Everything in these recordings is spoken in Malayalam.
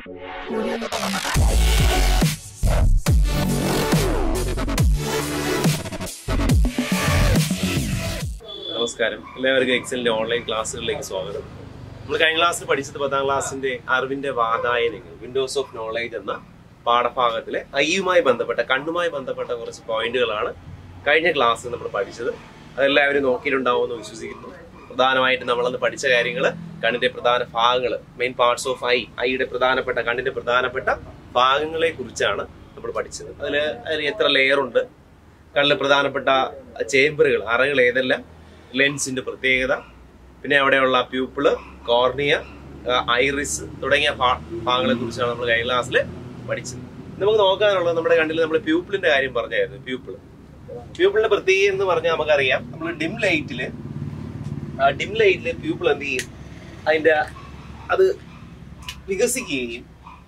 നമസ്കാരം എല്ലാവർക്കും എക്സലിന്റെ ഓൺലൈൻ ക്ലാസ്സുകളിലേക്ക് സ്വാഗതം നമ്മൾ കഴിഞ്ഞ ക്ലാസ്സിൽ പഠിച്ചത് പത്താം ക്ലാസ്സിന്റെ അറിവിന്റെ വാതായനങ്ങൾ വിൻഡോസ് ഓഫ് നോളേജ് എന്ന പാഠഭാഗത്തിലെ ഐയുമായി ബന്ധപ്പെട്ട കണ്ണുമായി ബന്ധപ്പെട്ട കുറച്ച് പോയിന്റുകളാണ് കഴിഞ്ഞ ക്ലാസ്സിൽ നമ്മൾ പഠിച്ചത് അതെല്ലാവരും നോക്കിയിട്ടുണ്ടാവുമെന്ന് വിശ്വസിക്കുന്നു പ്രധാനമായിട്ട് നമ്മളന്ന് പഠിച്ച കാര്യങ്ങൾ കണ്ണിന്റെ പ്രധാന ഭാഗങ്ങൾ മെയിൻ പാർട്സ് ഓഫ് ഐ ഐയുടെ പ്രധാനപ്പെട്ട കണ്ണിന്റെ പ്രധാനപ്പെട്ട ഭാഗങ്ങളെ കുറിച്ചാണ് നമ്മൾ പഠിച്ചത് അതിൽ അതിൽ എത്ര ലെയർ ഉണ്ട് കണ്ണിലെ പ്രധാനപ്പെട്ട ചേമ്പറുകൾ അറകൾ ഏതെല്ലാം ലെൻസിന്റെ പ്രത്യേകത പിന്നെ അവിടെയുള്ള പ്യൂപ്പിള് കോർണിയ ഐറിസ് തുടങ്ങിയ ഭാഗങ്ങളെ കുറിച്ചാണ് നമ്മൾ കഴിഞ്ഞ ക്ലാസ്സിൽ പഠിച്ചത് നമുക്ക് നോക്കാനുള്ളത് നമ്മുടെ കണ്ണിൽ നമ്മൾ പ്യൂപ്പിളിന്റെ കാര്യം പറഞ്ഞായിരുന്നു പ്യൂപ്പിൾ പ്യൂപ്പിളിന്റെ പ്രത്യേകത എന്ന് പറഞ്ഞാൽ നമുക്കറിയാം നമ്മൾ ഡിം ലൈറ്റില് ഡിം ലൈറ്റില് പ്യൂപ്പിൾ എന്ത് ചെയ്യും അതിന്റെ അത് വികസിക്കുകയും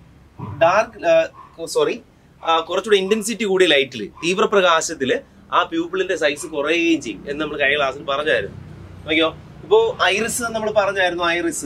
ഡാർക്ക് സോറി കുറച്ചുകൂടെ ഇന്റൻസിറ്റി കൂടിയ ലൈറ്റിൽ തീവ്രപ്രകാശത്തില് ആ പ്യൂപ്പിളിന്റെ സൈസ് കുറയുകയും ചെയ്യും എന്ന് നമ്മൾ കഴിഞ്ഞ ക്ലാസ്സിൽ പറഞ്ഞായിരുന്നു നോക്കിയോ ഇപ്പോ ഐറിസ് നമ്മൾ പറഞ്ഞായിരുന്നു ഐറിസ്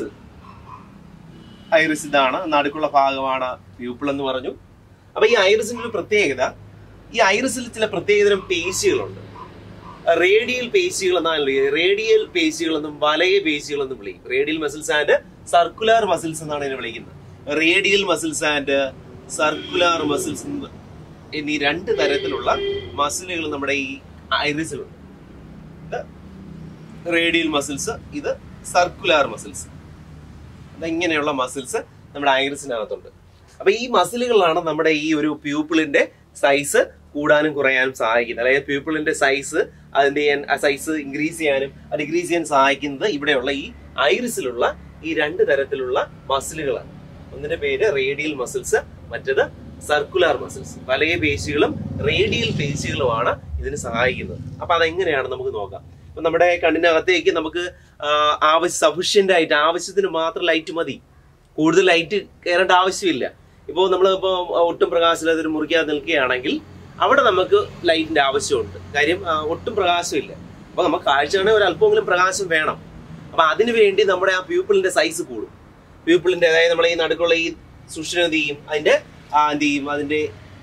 ഐറിസ് ഇതാണ് നടുക്കുള്ള ഭാഗമാണ് പ്യൂപ്പിൾ എന്ന് പറഞ്ഞു അപ്പൊ ഈ ഐറിസിന്റെ ഒരു പ്രത്യേകത ഈ ഐറിസിൽ ചില പ്രത്യേകതരം പേശികളുണ്ട് റേഡിയൽ പേശികൾ എന്നാണ് വിളിക്കുന്നത് റേഡിയൽ പേശികൾ എന്നും വലയ പേശികൾ എന്നും വിളിക്കും radial muscles and circular muscles എന്നാണ് ഇതിനെ വിളിക്കുന്നത് radial muscles and circular muscles എന്നീ രണ്ട് തരത്തിലുള്ള മസിലുകൾ നമ്മുടെ ഈ ഐറിസിലുണ്ട് ഇത് റേഡിയൽ മസിൽസ് ഇത് സർക്കുലർ മസിൽസ് ഇങ്ങനെയുള്ള മസിൽസ് നമ്മുടെ ഐറിസിനകത്തുണ്ട് അപ്പൊ ഈ മസിലുകളാണ് നമ്മുടെ ഈ ഒരു പ്യൂപ്പിളിന്റെ സൈസ് കൂടാനും കുറയാനും സഹായിക്കുന്നത് അതായത് പ്യൂപ്പിളിന്റെ സൈസ് അതിന്റെ സൈസ് ഇൻക്രീസ് ചെയ്യാനും ഡിക്രീസ് ചെയ്യാൻ സഹായിക്കുന്നത് ഇവിടെയുള്ള ഈ ഐറിസിലുള്ള ഈ രണ്ട് തരത്തിലുള്ള മസിലുകളാണ് ഒന്നിന്റെ പേര് റേഡിയൽ മസിൽസ് മറ്റത് സർക്കുലർ മസിൽസ് വലയ പേശികളും റേഡിയൽ പേശികളുമാണ് ഇതിന് സഹായിക്കുന്നത് അപ്പൊ അതെങ്ങനെയാണ് നമുക്ക് നോക്കാം ഇപ്പൊ നമ്മുടെ കണ്ണിനകത്തേക്ക് നമുക്ക് ആവശ്യ സഫിഷ്യന്റ് ആയിട്ട് ആവശ്യത്തിന് മാത്രം ലൈറ്റ് മതി കൂടുതൽ ലൈറ്റ് കയറേണ്ട ആവശ്യമില്ല ഇപ്പോൾ നമ്മൾ ഇപ്പോൾ ഒട്ടും പ്രകാശമില്ലാതെ മുറിക്കാതെ നിൽക്കുകയാണെങ്കിൽ അവിടെ നമുക്ക് ലൈറ്റിന്റെ ആവശ്യമുണ്ട് കാര്യം ഒട്ടും പ്രകാശമില്ല അപ്പൊ നമുക്ക് കാഴ്ചയാണെങ്കിൽ ഒരു അല്പമെങ്കിലും പ്രകാശം വേണം അപ്പൊ അതിനു വേണ്ടി നമ്മുടെ ആ പ്യൂപ്പിളിന്റെ സൈസ് കൂടും പ്യൂപ്പിളിന്റെ അതായത് നമ്മൾ ഈ നടുക്കുള്ള ഈ സുഷിരം എന്ത് ചെയ്യും അതിന്റെ എന്ത് ചെയ്യും അതിന്റെ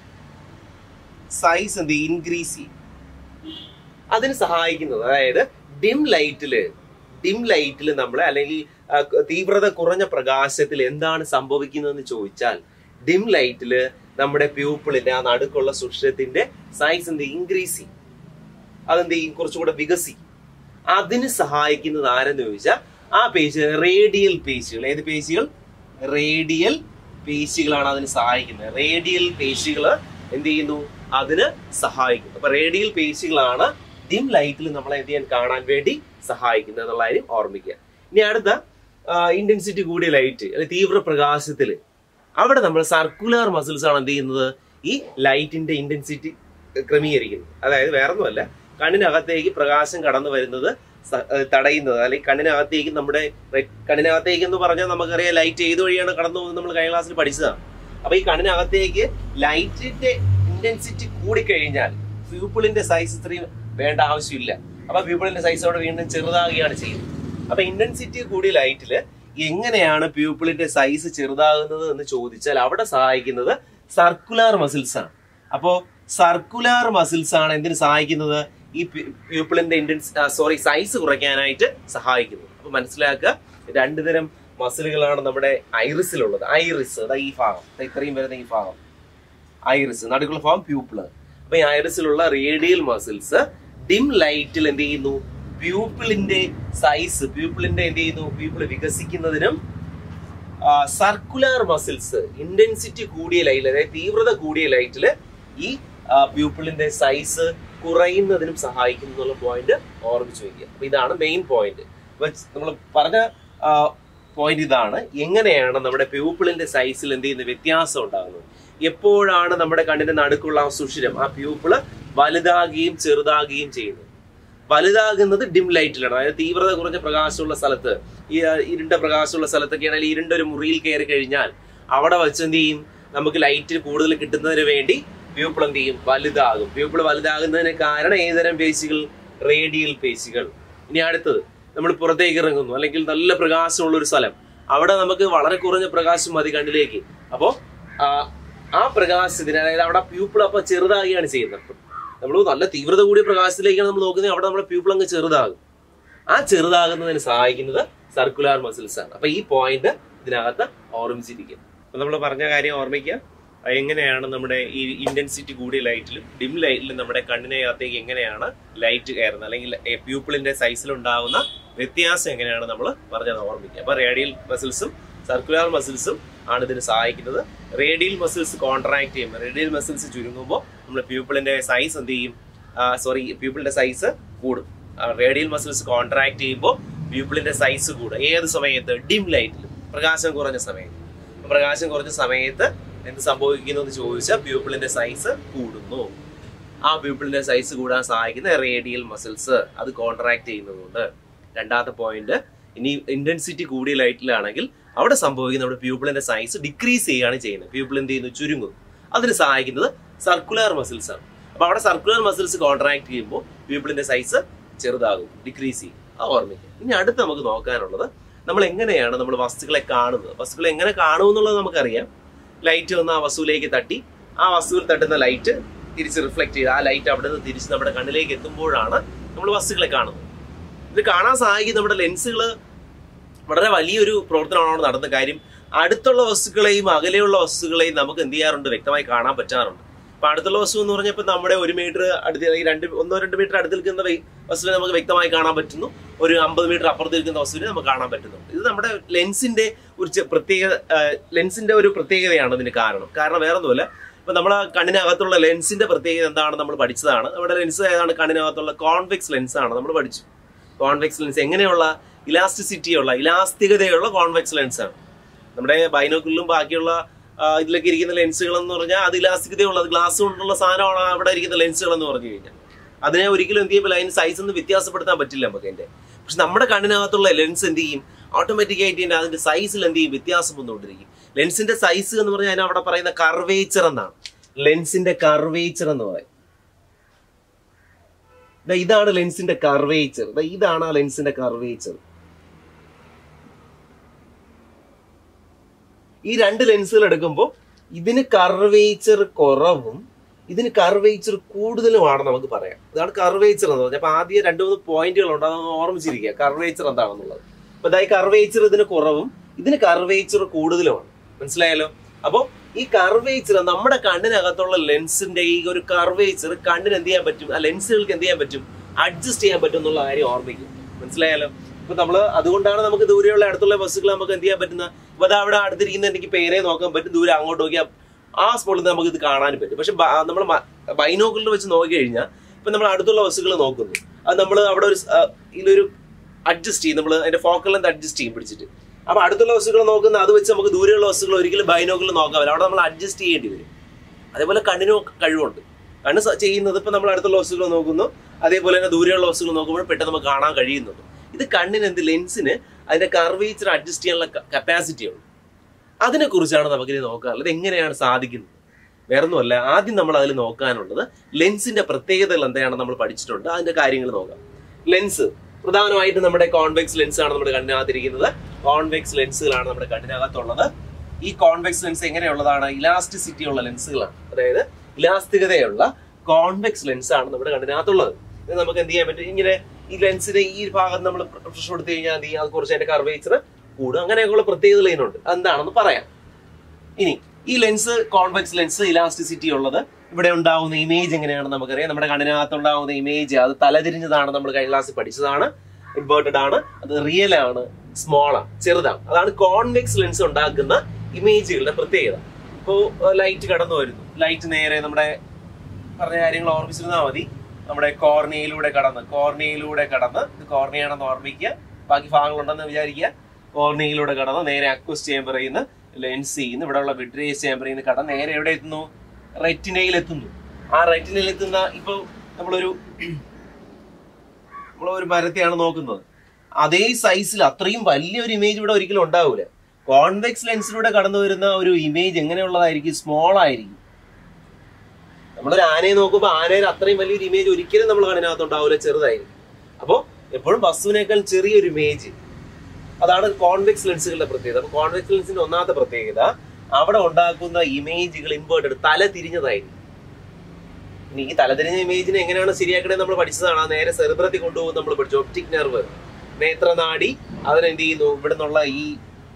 സൈസ് എന്ത് ചെയ്യും ഇൻക്രീസ് ചെയ്യും അതിന് സഹായിക്കുന്നത് അതായത് ഡിം ലൈറ്റില് ഡിം ലൈറ്റിൽ നമ്മൾ അല്ലെങ്കിൽ തീവ്രത കുറഞ്ഞ പ്രകാശത്തിൽ എന്താണ് സംഭവിക്കുന്നതെന്ന് ചോദിച്ചാൽ ഡിം ലൈറ്റില് നമ്മുടെ പ്യൂപ്പിളിന്റെ ആ നടുക്കുള്ള സുഷിരത്തിന്റെ സൈസ് എന്ത് ഇൻക്രീസ് ചെയ്യും അതെന്ത് ചെയ്യും കുറച്ചുകൂടെ വികസിക്കും അതിന് സഹായിക്കുന്നത് ആരെന്ന് ചോദിച്ചാൽ ആ പേശി റേഡിയൽ പേശികൾ ഏത് പേശികൾ റേഡിയൽ പേശികളാണ് അതിന് സഹായിക്കുന്നത് റേഡിയൽ പേശികൾ എന്ത് ചെയ്യുന്നു അതിന് സഹായിക്കുന്നു അപ്പൊ റേഡിയൽ പേശികളാണ് ഡിം ലൈറ്റിൽ നമ്മളെ എന്ത് ചെയ്യാൻ കാണാൻ വേണ്ടി സഹായിക്കുന്നത് എന്നുള്ള കാര്യം ഓർമ്മിക്കുക ഇനി അടുത്ത ഇന്റൻസിറ്റി കൂടിയ ലൈറ്റ് അല്ലെങ്കിൽ തീവ്ര പ്രകാശത്തില് അവിടെ നമ്മൾ സർക്കുലർ മസിൽസ് ആണ് എന്ത് ചെയ്യുന്നത് ഈ ലൈറ്റിന്റെ ഇന്റൻസിറ്റി ക്രമീകരിക്കുന്നത് അതായത് വേറൊന്നുമല്ല കണ്ണിനകത്തേക്ക് പ്രകാശം കടന്നു വരുന്നത് തടയുന്നത് അല്ലെങ്കിൽ കണ്ണിനകത്തേക്ക് നമ്മുടെ കണ്ണിനകത്തേക്ക് എന്ന് പറഞ്ഞാൽ നമുക്കറിയാം ലൈറ്റ് ഏത് വഴിയാണ് കടന്നു പോകുന്നത് നമ്മൾ കഴിഞ്ഞ ക്ലാസ്സിൽ പഠിച്ചതാണ് അപ്പൊ ഈ കണ്ണിനകത്തേക്ക് ലൈറ്റിന്റെ ഇന്റൻസിറ്റി കൂടിക്കഴിഞ്ഞാൽ പ്യൂപ്പിളിന്റെ സൈസ് ഇത്രയും വേണ്ട ആവശ്യമില്ല അപ്പൊ പ്യൂപ്പിളിന്റെ സൈസ് അവിടെ വീണ്ടും ചെറുതാകുകയാണ് ചെയ്യുന്നത് അപ്പൊ ഇന്റൻസിറ്റി കൂടിയ ലൈറ്റില് എങ്ങനെയാണ് പ്യൂപ്പിളിന്റെ സൈസ് ചെറുതാകുന്നത് എന്ന് ചോദിച്ചാൽ അവിടെ സഹായിക്കുന്നത് സർക്കുലർ മസിൽസ് ആണ് അപ്പോ സർക്കുലർ മസിൽസ് ആണ് എന്തിനു സഹായിക്കുന്നത് ഈ പ്യൂപ്പിളിന്റെ ഇന്റൻസ് സോറി സൈസ് കുറയ്ക്കാനായിട്ട് സഹായിക്കുന്നത് അപ്പൊ മനസ്സിലാക്കുക രണ്ടു തരം മസിലുകളാണ് നമ്മുടെ ഐറിസിലുള്ളത് ഐറിസ് അതാ ഈ ഭാഗം ഇത്രയും വരുന്ന ഈ ഭാഗം ഐറിസ് നടുക്കുള്ള ഭാഗം പ്യൂപ്പിള് അപ്പൊ ഈ ഐറിസിലുള്ള റേഡിയൽ മസിൽസ് ഡിം ലൈറ്റിൽ എന്ത് ചെയ്യുന്നു പ്യൂപ്പിളിന്റെ സൈസ് പ്യൂപ്പിളിന്റെ എന്ത് ചെയ്യുന്നു പ്യൂപ്പിൾ വികസിക്കുന്നതിനും സർക്കുലർ മസിൽസ് ഇന്റൻസിറ്റി കൂടിയ ലൈറ്റിൽ അതായത് തീവ്രത കൂടിയ ലൈറ്റില് ഈ പ്യൂപ്പിളിന്റെ സൈസ് കുറയുന്നതിനും സഹായിക്കുന്നു എന്നുള്ള പോയിന്റ് ഓർമ്മിച്ചു വയ്ക്കുക അപ്പൊ ഇതാണ് മെയിൻ പോയിന്റ് നമ്മൾ പറഞ്ഞ പോയിന്റ് ഇതാണ് എങ്ങനെയാണ് നമ്മുടെ പ്യൂപ്പിളിന്റെ സൈസിൽ എന്ത് ചെയ്യുന്ന വ്യത്യാസം ഉണ്ടാകുന്നത് എപ്പോഴാണ് നമ്മുടെ കണ്ണിന്റെ നടുക്കുള്ള ആ സുഷിരം ആ പ്യൂപ്പിള് വലുതാകുകയും ചെറുതാകുകയും ചെയ്യുന്നത് വലുതാകുന്നത് ഡിം ലൈറ്റിലാണ് അതായത് തീവ്രത കുറഞ്ഞ പ്രകാശമുള്ള സ്ഥലത്ത് ഈ ഇരുണ്ട പ്രകാശമുള്ള സ്ഥലത്തൊക്കെ ആണെങ്കിൽ ഇരുണ്ട ഒരു മുറിയിൽ കയറി കഴിഞ്ഞാൽ അവിടെ വെച്ച് എന്ത് ചെയ്യും നമുക്ക് ലൈറ്റ് കൂടുതൽ കിട്ടുന്നതിന് വേണ്ടി പ്യൂപ്പിൾ എന്ത് ചെയ്യും വലുതാകും പ്യൂപ്പിൾ വലുതാകുന്നതിന് കാരണം ഏതുതരം പേശികൾ റേഡിയൽ പേശികൾ ഇനി അടുത്തത് നമ്മൾ പുറത്തേക്ക് ഇറങ്ങുന്നു അല്ലെങ്കിൽ നല്ല പ്രകാശമുള്ള ഒരു സ്ഥലം അവിടെ നമുക്ക് വളരെ കുറഞ്ഞ പ്രകാശം മതി കണ്ണിലേക്ക് അപ്പോ ആ, ആ പ്രകാശത്തിന് അതായത് അവിടെ പ്യൂപ്പിൾ അപ്പൊ ചെറുതാകുകയാണ് ചെയ്യുന്നത് നമ്മൾ നല്ല തീവ്രത കൂടിയ പ്രകാശത്തിലേക്കാണ് നമ്മൾ നോക്കുന്നത് അവിടെ നമ്മുടെ പ്യൂപ്പിൾ അങ്ങ് ചെറുതാകും ആ ചെറുതാകുന്നതിന് സഹായിക്കുന്നത് സർക്കുലാർ മസിൽസ് ആണ് അപ്പൊ ഈ പോയിന്റ് ഇതിനകത്ത് ഓർമ്മിച്ചിരിക്കും അപ്പൊ നമ്മൾ പറഞ്ഞ കാര്യം ഓർമ്മിക്കുക അത് എങ്ങനെയാണ് നമ്മുടെ ഈ ഇന്റൻസിറ്റി കൂടിയ ലൈറ്റിലും ഡിം ലൈറ്റിലും നമ്മുടെ കണ്ണിനകത്തേക്ക് എങ്ങനെയാണ് ലൈറ്റ് കയറുന്നത് അല്ലെങ്കിൽ പ്യൂപ്പിളിന്റെ സൈസിൽ ഉണ്ടാകുന്ന വ്യത്യാസം എങ്ങനെയാണ് നമ്മൾ പറഞ്ഞത് ഓർമ്മിക്കുക അപ്പൊ റേഡിയൽ മസിൽസും സർക്കുലാർ മസിൽസും ആണ് ഇതിന് സഹായിക്കുന്നത് റേഡിയൽ മസിൽസ് കോൺട്രാക്ട് ചെയ്യുമ്പോൾ റേഡിയൽ മസിൽസ് ചുരുങ്ങുമ്പോൾ നമ്മൾ പ്യൂപ്പിളിന്റെ സൈസ് എന്ത് ചെയ്യും സോറി പ്യൂപ്പിളിന്റെ സൈസ് കൂടും റേഡിയൽ മസിൽസ് കോൺട്രാക്ട് ചെയ്യുമ്പോൾ പ്യൂപ്പിളിന്റെ സൈസ് കൂടും ഏത് സമയത്ത് ഡിം ലൈറ്റിൽ പ്രകാശം കുറഞ്ഞ സമയത്ത് അപ്പൊ പ്രകാശം കുറഞ്ഞ സമയത്ത് എന്ത് സംഭവിക്കുന്നു എന്ന് ചോദിച്ചാൽ പ്യൂപ്പിളിന്റെ സൈസ് കൂടുന്നു ആ പ്യൂപ്പിളിന്റെ സൈസ് കൂടാൻ സഹായിക്കുന്ന റേഡിയൽ മസിൽസ് അത് കോൺട്രാക്ട് ചെയ്യുന്നതുകൊണ്ട് രണ്ടാമത്തെ പോയിന്റ് ഇനി ഇന്റൻസിറ്റി കൂടിയ ലൈറ്റിലാണെങ്കിൽ അവിടെ സംഭവിക്കുന്ന നമ്മുടെ പ്യൂപ്പിളിന്റെ സൈസ് ഡിക്രീസ് ചെയ്യുകയാണ് ചെയ്യുന്നത് പ്യൂപ്പിൾ എന്ത് ചെയ്യുന്നു ചുരുങ്ങുന്നു അതിന് സഹായിക്കുന്നത് സർക്കുലർ മസിൽസ് ആണ് അപ്പൊ അവിടെ സർക്കുലർ മസിൽസ് കോൺട്രാക്ട് ചെയ്യുമ്പോൾ പ്യൂപ്പിളിന്റെ സൈസ് ചെറുതാകും ഡിക്രീസ് ചെയ്യും ആ ഓർമ്മിക്കും ഇനി അടുത്ത് നമുക്ക് നോക്കാനുള്ളത് നമ്മൾ എങ്ങനെയാണ് നമ്മൾ വസ്തുക്കളെ കാണുന്നത് വസ്തുക്കളെ എങ്ങനെ കാണും എന്നുള്ളത് നമുക്കറിയാം ലൈറ്റ് വന്ന് ആ വസ്തുവിലേക്ക് തട്ടി ആ വസ്തുവിൽ തട്ടുന്ന ലൈറ്റ് തിരിച്ച് റിഫ്ലക്ട് ചെയ്ത് ആ ലൈറ്റ് അവിടെ നിന്ന് തിരിച്ച് നമ്മുടെ കണ്ണിലേക്ക് എത്തുമ്പോഴാണ് നമ്മൾ വസ്തുക്കളെ കാണുന്നത് ഇത് കാണാൻ സഹായിക്കുന്ന നമ്മുടെ ലെൻസുകൾ വളരെ വലിയൊരു പ്രവർത്തനമാണ് അവിടെ നടന്ന കാര്യം അടുത്തുള്ള വസ്തുക്കളെയും അകലെയുള്ള വസ്തുക്കളെയും നമുക്ക് എന്ത് ചെയ്യാറുണ്ട് വ്യക്തമായി കാണാൻ പറ്റാറുണ്ട് അപ്പൊ അടുത്തുള്ള വസ്തു എന്ന് പറഞ്ഞപ്പോൾ നമ്മുടെ ഒരു മീറ്റർ അടുത്ത് ഈ രണ്ട് ഒന്നോ രണ്ട് മീറ്റർ അടുത്ത് നിൽക്കുന്ന വെ- വസ്തുവിനെ നമുക്ക് വ്യക്തമായി കാണാൻ പറ്റുന്നു ഒരു അമ്പത് മീറ്റർ അപ്പുറത്ത് നിൽക്കുന്ന വസ്തുവിനെ നമുക്ക് കാണാൻ പറ്റുന്നുണ്ട് ഇത് നമ്മുടെ ലെൻസിന്റെ ഒരു ചെ- പ്രത്യേക ലെൻസിന്റെ ഒരു പ്രത്യേകതയാണ് ഇതിന് കാരണം കാരണം വേറെ ഒന്നുമല്ല ഇപ്പൊ നമ്മളെ കണ്ണിനകത്തുള്ള ലെൻസിന്റെ പ്രത്യേകത എന്താണ് നമ്മൾ പഠിച്ചതാണ് നമ്മുടെ ലെൻസ് ഏതാണ് കണ്ണിനകത്തുള്ള കോൺവെക്സ് ലെൻസ് ആണ് നമ്മൾ പഠിച്ചു കോൺവെക്സ് ലെൻസ് എങ്ങനെയുള്ള ഇലാസ്റ്റിസിറ്റിയുള്ള ഇലാസ്തികതയുള്ള കോൺവെക്സ് ലെൻസ് ആണ് നമ്മുടെ ബൈനോക്കുകളിലും ബാക്കിയുള്ള ആ, ഇതിലൊക്കെ ഇരിക്കുന്ന ലെൻസുകൾ എന്ന് പറഞ്ഞാൽ അത് ഇലാസ്തികതയുള്ള അത് ഗ്ലാസ് കൊണ്ടുള്ള സാധനമാണ് അവിടെ ഇരിക്കുന്ന ലെൻസുകൾ എന്ന് പറഞ്ഞു കഴിഞ്ഞാൽ അതിനെ ഒരിക്കലും എന്ത് ചെയ്യുമ്പോൾ അതിന് സൈസ് ഒന്നും വ്യത്യാസപ്പെടുത്താൻ പറ്റില്ല നമുക്ക് അതിന്റെ പക്ഷെ നമ്മുടെ കണ്ണിനകത്തുള്ള ലെൻസ് എന്ത് ചെയ്യും ഓട്ടോമാറ്റിക് ആയിട്ട് തന്നെ അതിന്റെ സൈസിൽ എന്ത് ചെയ്യും വ്യത്യാസം വന്നുകൊണ്ടിരിക്കും ലെൻസിന്റെ സൈസ് എന്ന് പറഞ്ഞാൽ അതിന് അവിടെ പറയുന്ന കർവേച്ചർ എന്നാണ് ലെൻസിന്റെ കർവേച്ചർ എന്ന് പറയും ദാ ഇതാണ് ലെൻസിന്റെ കർവേച്ചർ ഇതാണ് ആ ലെൻസിന്റെ കർവേച്ചർ ഈ രണ്ട് ലെൻസുകൾ എടുക്കുമ്പോൾ ഇതിന് കർവേച്ചർ കുറവും ഇതിന് കർവേച്ചർ കൂടുതലുമാണ് നമുക്ക് പറയാം ഇതാണ് കർവേച്ചർ എന്ന് പറഞ്ഞാൽ അപ്പൊ ആദ്യം രണ്ട് മൂന്ന് പോയിന്റുകളുണ്ട് അതൊന്ന് ഓർമ്മിച്ചിരിക്കുക കർവേച്ചർ എന്താണെന്നുള്ളത് അപ്പൊ ഇതായി കർവേച്ചർ ഇതിന് കുറവും ഇതിന് കർവേച്ചർ കൂടുതലുമാണ് മനസ്സിലായല്ലോ അപ്പൊ ഈ കർവേച്ചർ നമ്മുടെ കണ്ണിനകത്തുള്ള ലെൻസിന്റെ ഈ ഒരു കർവേച്ചർ കണ്ണിന് എന്ത് ചെയ്യാൻ പറ്റും ആ ലെൻസുകൾക്ക് എന്ത് ചെയ്യാൻ പറ്റും അഡ്ജസ്റ്റ് ചെയ്യാൻ പറ്റും എന്നുള്ള കാര്യം ഓർമ്മിക്കും മനസ്സിലായാലോ ഇപ്പൊ നമ്മള് അതുകൊണ്ടാണ് നമുക്ക് ദൂരെയുള്ള അടുത്തുള്ള ബസ്സുകൾ നമുക്ക് എന്ത് ചെയ്യാൻ പറ്റുന്ന ഇപ്പൊ ദാ അവിടെ അടുത്തിരിക്കുന്ന എനിക്ക് പേരെ നോക്കാൻ പറ്റും ദൂരെ അങ്ങോട്ട് നോക്കിയാൽ ആ സ്പോട്ടിൽ നിന്ന് നമുക്ക് ഇത് കാണാനും പറ്റും പക്ഷെ നമ്മൾ ബൈനോക്കുലർ വെച്ച് നോക്കി കഴിഞ്ഞാൽ ഇപ്പൊ നമ്മൾ അടുത്തുള്ള ബസ്സുകൾ നോക്കുന്നു അത് നമ്മൾ അവിടെ ഒരു സ്- ആ, ഇതിലൊരു അഡ്ജസ്റ്റ് ചെയ്യും നമ്മൾ അതിന്റെ ഫോക്കൽ ലെന്ത് അഡ്ജസ്റ്റ് ചെയ്യും പിടിച്ചിട്ട് അപ്പൊ അടുത്തുള്ള ബസ്സുകൾ നോക്കുന്ന അത് വെച്ച് നമുക്ക് ദൂരെയുള്ള ബസ്സുകൾ ഒരിക്കലും ബൈനോക്കുലർ നോക്കാൻ പറ്റില്ല അവിടെ നമ്മൾ അഡ്ജസ്റ്റ് ചെയ്യേണ്ടി വരും അതേപോലെ കണ്ണിനും കഴിവുണ്ട് കണ്ണ് സ- ചെയ്യുന്നത് ഇപ്പൊ നമ്മൾ അടുത്തുള്ള വസ്തുക്കൾ നോക്കുന്നു അതേപോലെ തന്നെ ദൂരെയുള്ള വസ്തുക്കൾ നോക്കുമ്പോൾ പെട്ടെന്ന് നമുക്ക് കാണാൻ കഴിയുന്നുണ്ട് ഇത് കണ്ണിന് എന്ത് ലെൻസിന് അതിന്റെ കർവേച്ചർ അഡ്ജസ്റ്റ് ചെയ്യാനുള്ള കപ്പാസിറ്റി ഉണ്ട് അതിനെ കുറിച്ചാണ് നമുക്കിനി നോക്കാനുള്ളത് എങ്ങനെയാണ് സാധിക്കുന്നത് വേറൊന്നുമല്ല ആദ്യം നമ്മൾ അതിൽ നോക്കാനുള്ളത് ലെൻസിന്റെ പ്രത്യേകതകൾ എന്തൊക്കെയാണ് നമ്മൾ പഠിച്ചിട്ടുണ്ട് അതിന്റെ കാര്യങ്ങൾ നോക്കാം ലെൻസ് പ്രധാനമായിട്ടും നമ്മുടെ കോൺവെക്സ് ലെൻസ് ആണ് നമ്മുടെ കണ്ണിനകത്തിരിക്കുന്നത് കോൺവെക്സ് ലെൻസുകളാണ് നമ്മുടെ കണ്ണിനകത്തുള്ളത് ഈ കോൺവെക്സ് ലെൻസ് എങ്ങനെയുള്ളതാണ് ഇലാസ്റ്റിസിറ്റി ഉള്ള ലെൻസുകളാണ് അതായത് ഇലാസ്തികതയുള്ള കോൺവെക്സ് ലെൻസ് ആണ് നമ്മുടെ കണ്ണിനകത്തുള്ളത് ഇത് നമുക്ക് എന്ത് ചെയ്യാൻ പറ്റും ഇങ്ങനെ ഈ ലെൻസിന്റെ ഈ ഭാഗം നമ്മൾ പ്രഷർ കൊടുത്തു കഴിഞ്ഞാൽ എന്ത് ചെയ്യും അത് കുറച്ച് അതിന്റെ കർവേച്ചർ കൂടും അങ്ങനെയൊക്കെയുള്ള പ്രത്യേകതകൾ ഇതിനുണ്ട് എന്താണെന്ന് പറയാം ഇനി ഈ ലെൻസ് കോൺവെക്സ് ലെൻസ് ഇലാസ്റ്റിസിറ്റി ഉള്ളത് ഇവിടെ ഉണ്ടാവുന്ന ഇമേജ് എങ്ങനെയാണെന്ന് നമുക്കറിയാം നമ്മുടെ കണ്ണിനകത്തുണ്ടാവുന്ന ഇമേജ് അത് തലതിരിഞ്ഞതാണ് നമ്മൾ കഴിഞ്ഞ ക്ലാസ്സിൽ പഠിച്ചതാണ് ഇൻവേർട്ടഡ് ആണ് അത് റിയൽ ആണ് സ്മോൾ ആണ് ചെറുതാണ് അതാണ് കോൺവെക്സ് ലെൻസ് ഉണ്ടാക്കുന്ന ഇമേജുകളുടെ പ്രത്യേകത ഇപ്പോ ലൈറ്റ് കടന്നു വരുന്നു ലൈറ്റ് നേരെ നമ്മുടെ പറഞ്ഞ കാര്യങ്ങൾ ഓർമ്മിച്ചിരുന്നാൽ മതി നമ്മുടെ കോർണിയയിലൂടെ കടന്ന് കോർണിയയിലൂടെ കടന്ന് ഇത് കോർണിയാണെന്ന് ഓർമ്മിക്കുക ബാക്കി ഭാഗങ്ങളുണ്ടെന്ന് വിചാരിക്കുക കോർണിയയിലൂടെ കടന്ന് നേരെ അക്വസ് ചേമ്പറിൽ നിന്ന് ലെൻസ് ചെയ്യുന്നു ഇവിടെയുള്ള വിട്രേസ് ചേമ്പറിൽ നിന്ന് കടന്ന് നേരെ എവിടെ എത്തുന്നു റെറ്റിനയിൽ എത്തുന്നു ആ റെറ്റിനയിൽ എത്തുന്ന ഇപ്പൊ നമ്മളൊരു നമ്മളൊരു മരത്തെയാണ് നോക്കുന്നത് അതേ സൈസിൽ അത്രയും വലിയൊരു ഇമേജ് ഇവിടെ ഒരിക്കലും ഉണ്ടാവില്ല കോൺവെക്സ് ലെൻസിലൂടെ കടന്നു വരുന്ന ഒരു ഇമേജ് എങ്ങനെയുള്ളതായിരിക്കും സ്മോൾ ആയിരിക്കും നമ്മളൊരു ആനയെ നോക്കുമ്പോൾ ആനയിൽ അത്രയും വലിയൊരു ഇമേജ് ഒരിക്കലും നമ്മൾ കണ്ണിനകത്ത് ഉണ്ടാവില്ല ചെറുതായിരിക്കും അപ്പോൾ എപ്പോഴും വസ്തുവിനേക്കാൾ ചെറിയൊരു ഇമേജ് അതാണ് കോൺവെക്സ് ലെൻസുകളുടെ പ്രത്യേകത അപ്പൊ കോൺവെക്സ് ലെൻസിന്റെ ഒന്നാമത്തെ പ്രത്യേകത അവിടെ ഉണ്ടാക്കുന്ന ഇമേജുകൾ ഇൻവേർട്ടഡ് തല തിരിഞ്ഞതായിരിക്കും ഇനി ഈ തലതിരിഞ്ഞ ഇമേജിനെ എങ്ങനെയാണ് ശരിയാക്കണേ നമ്മൾ പഠിച്ചതാണ് ആ നേരെ സെറിബ്രത്തിൽ കൊണ്ടുപോകും നമ്മൾ പഠിച്ചു ഒപ്റ്റിക് നെർവ് നേത്രനാടി അതിനെന്ത് ചെയ്യുന്നു ഇവിടെ നിന്നുള്ള ഈ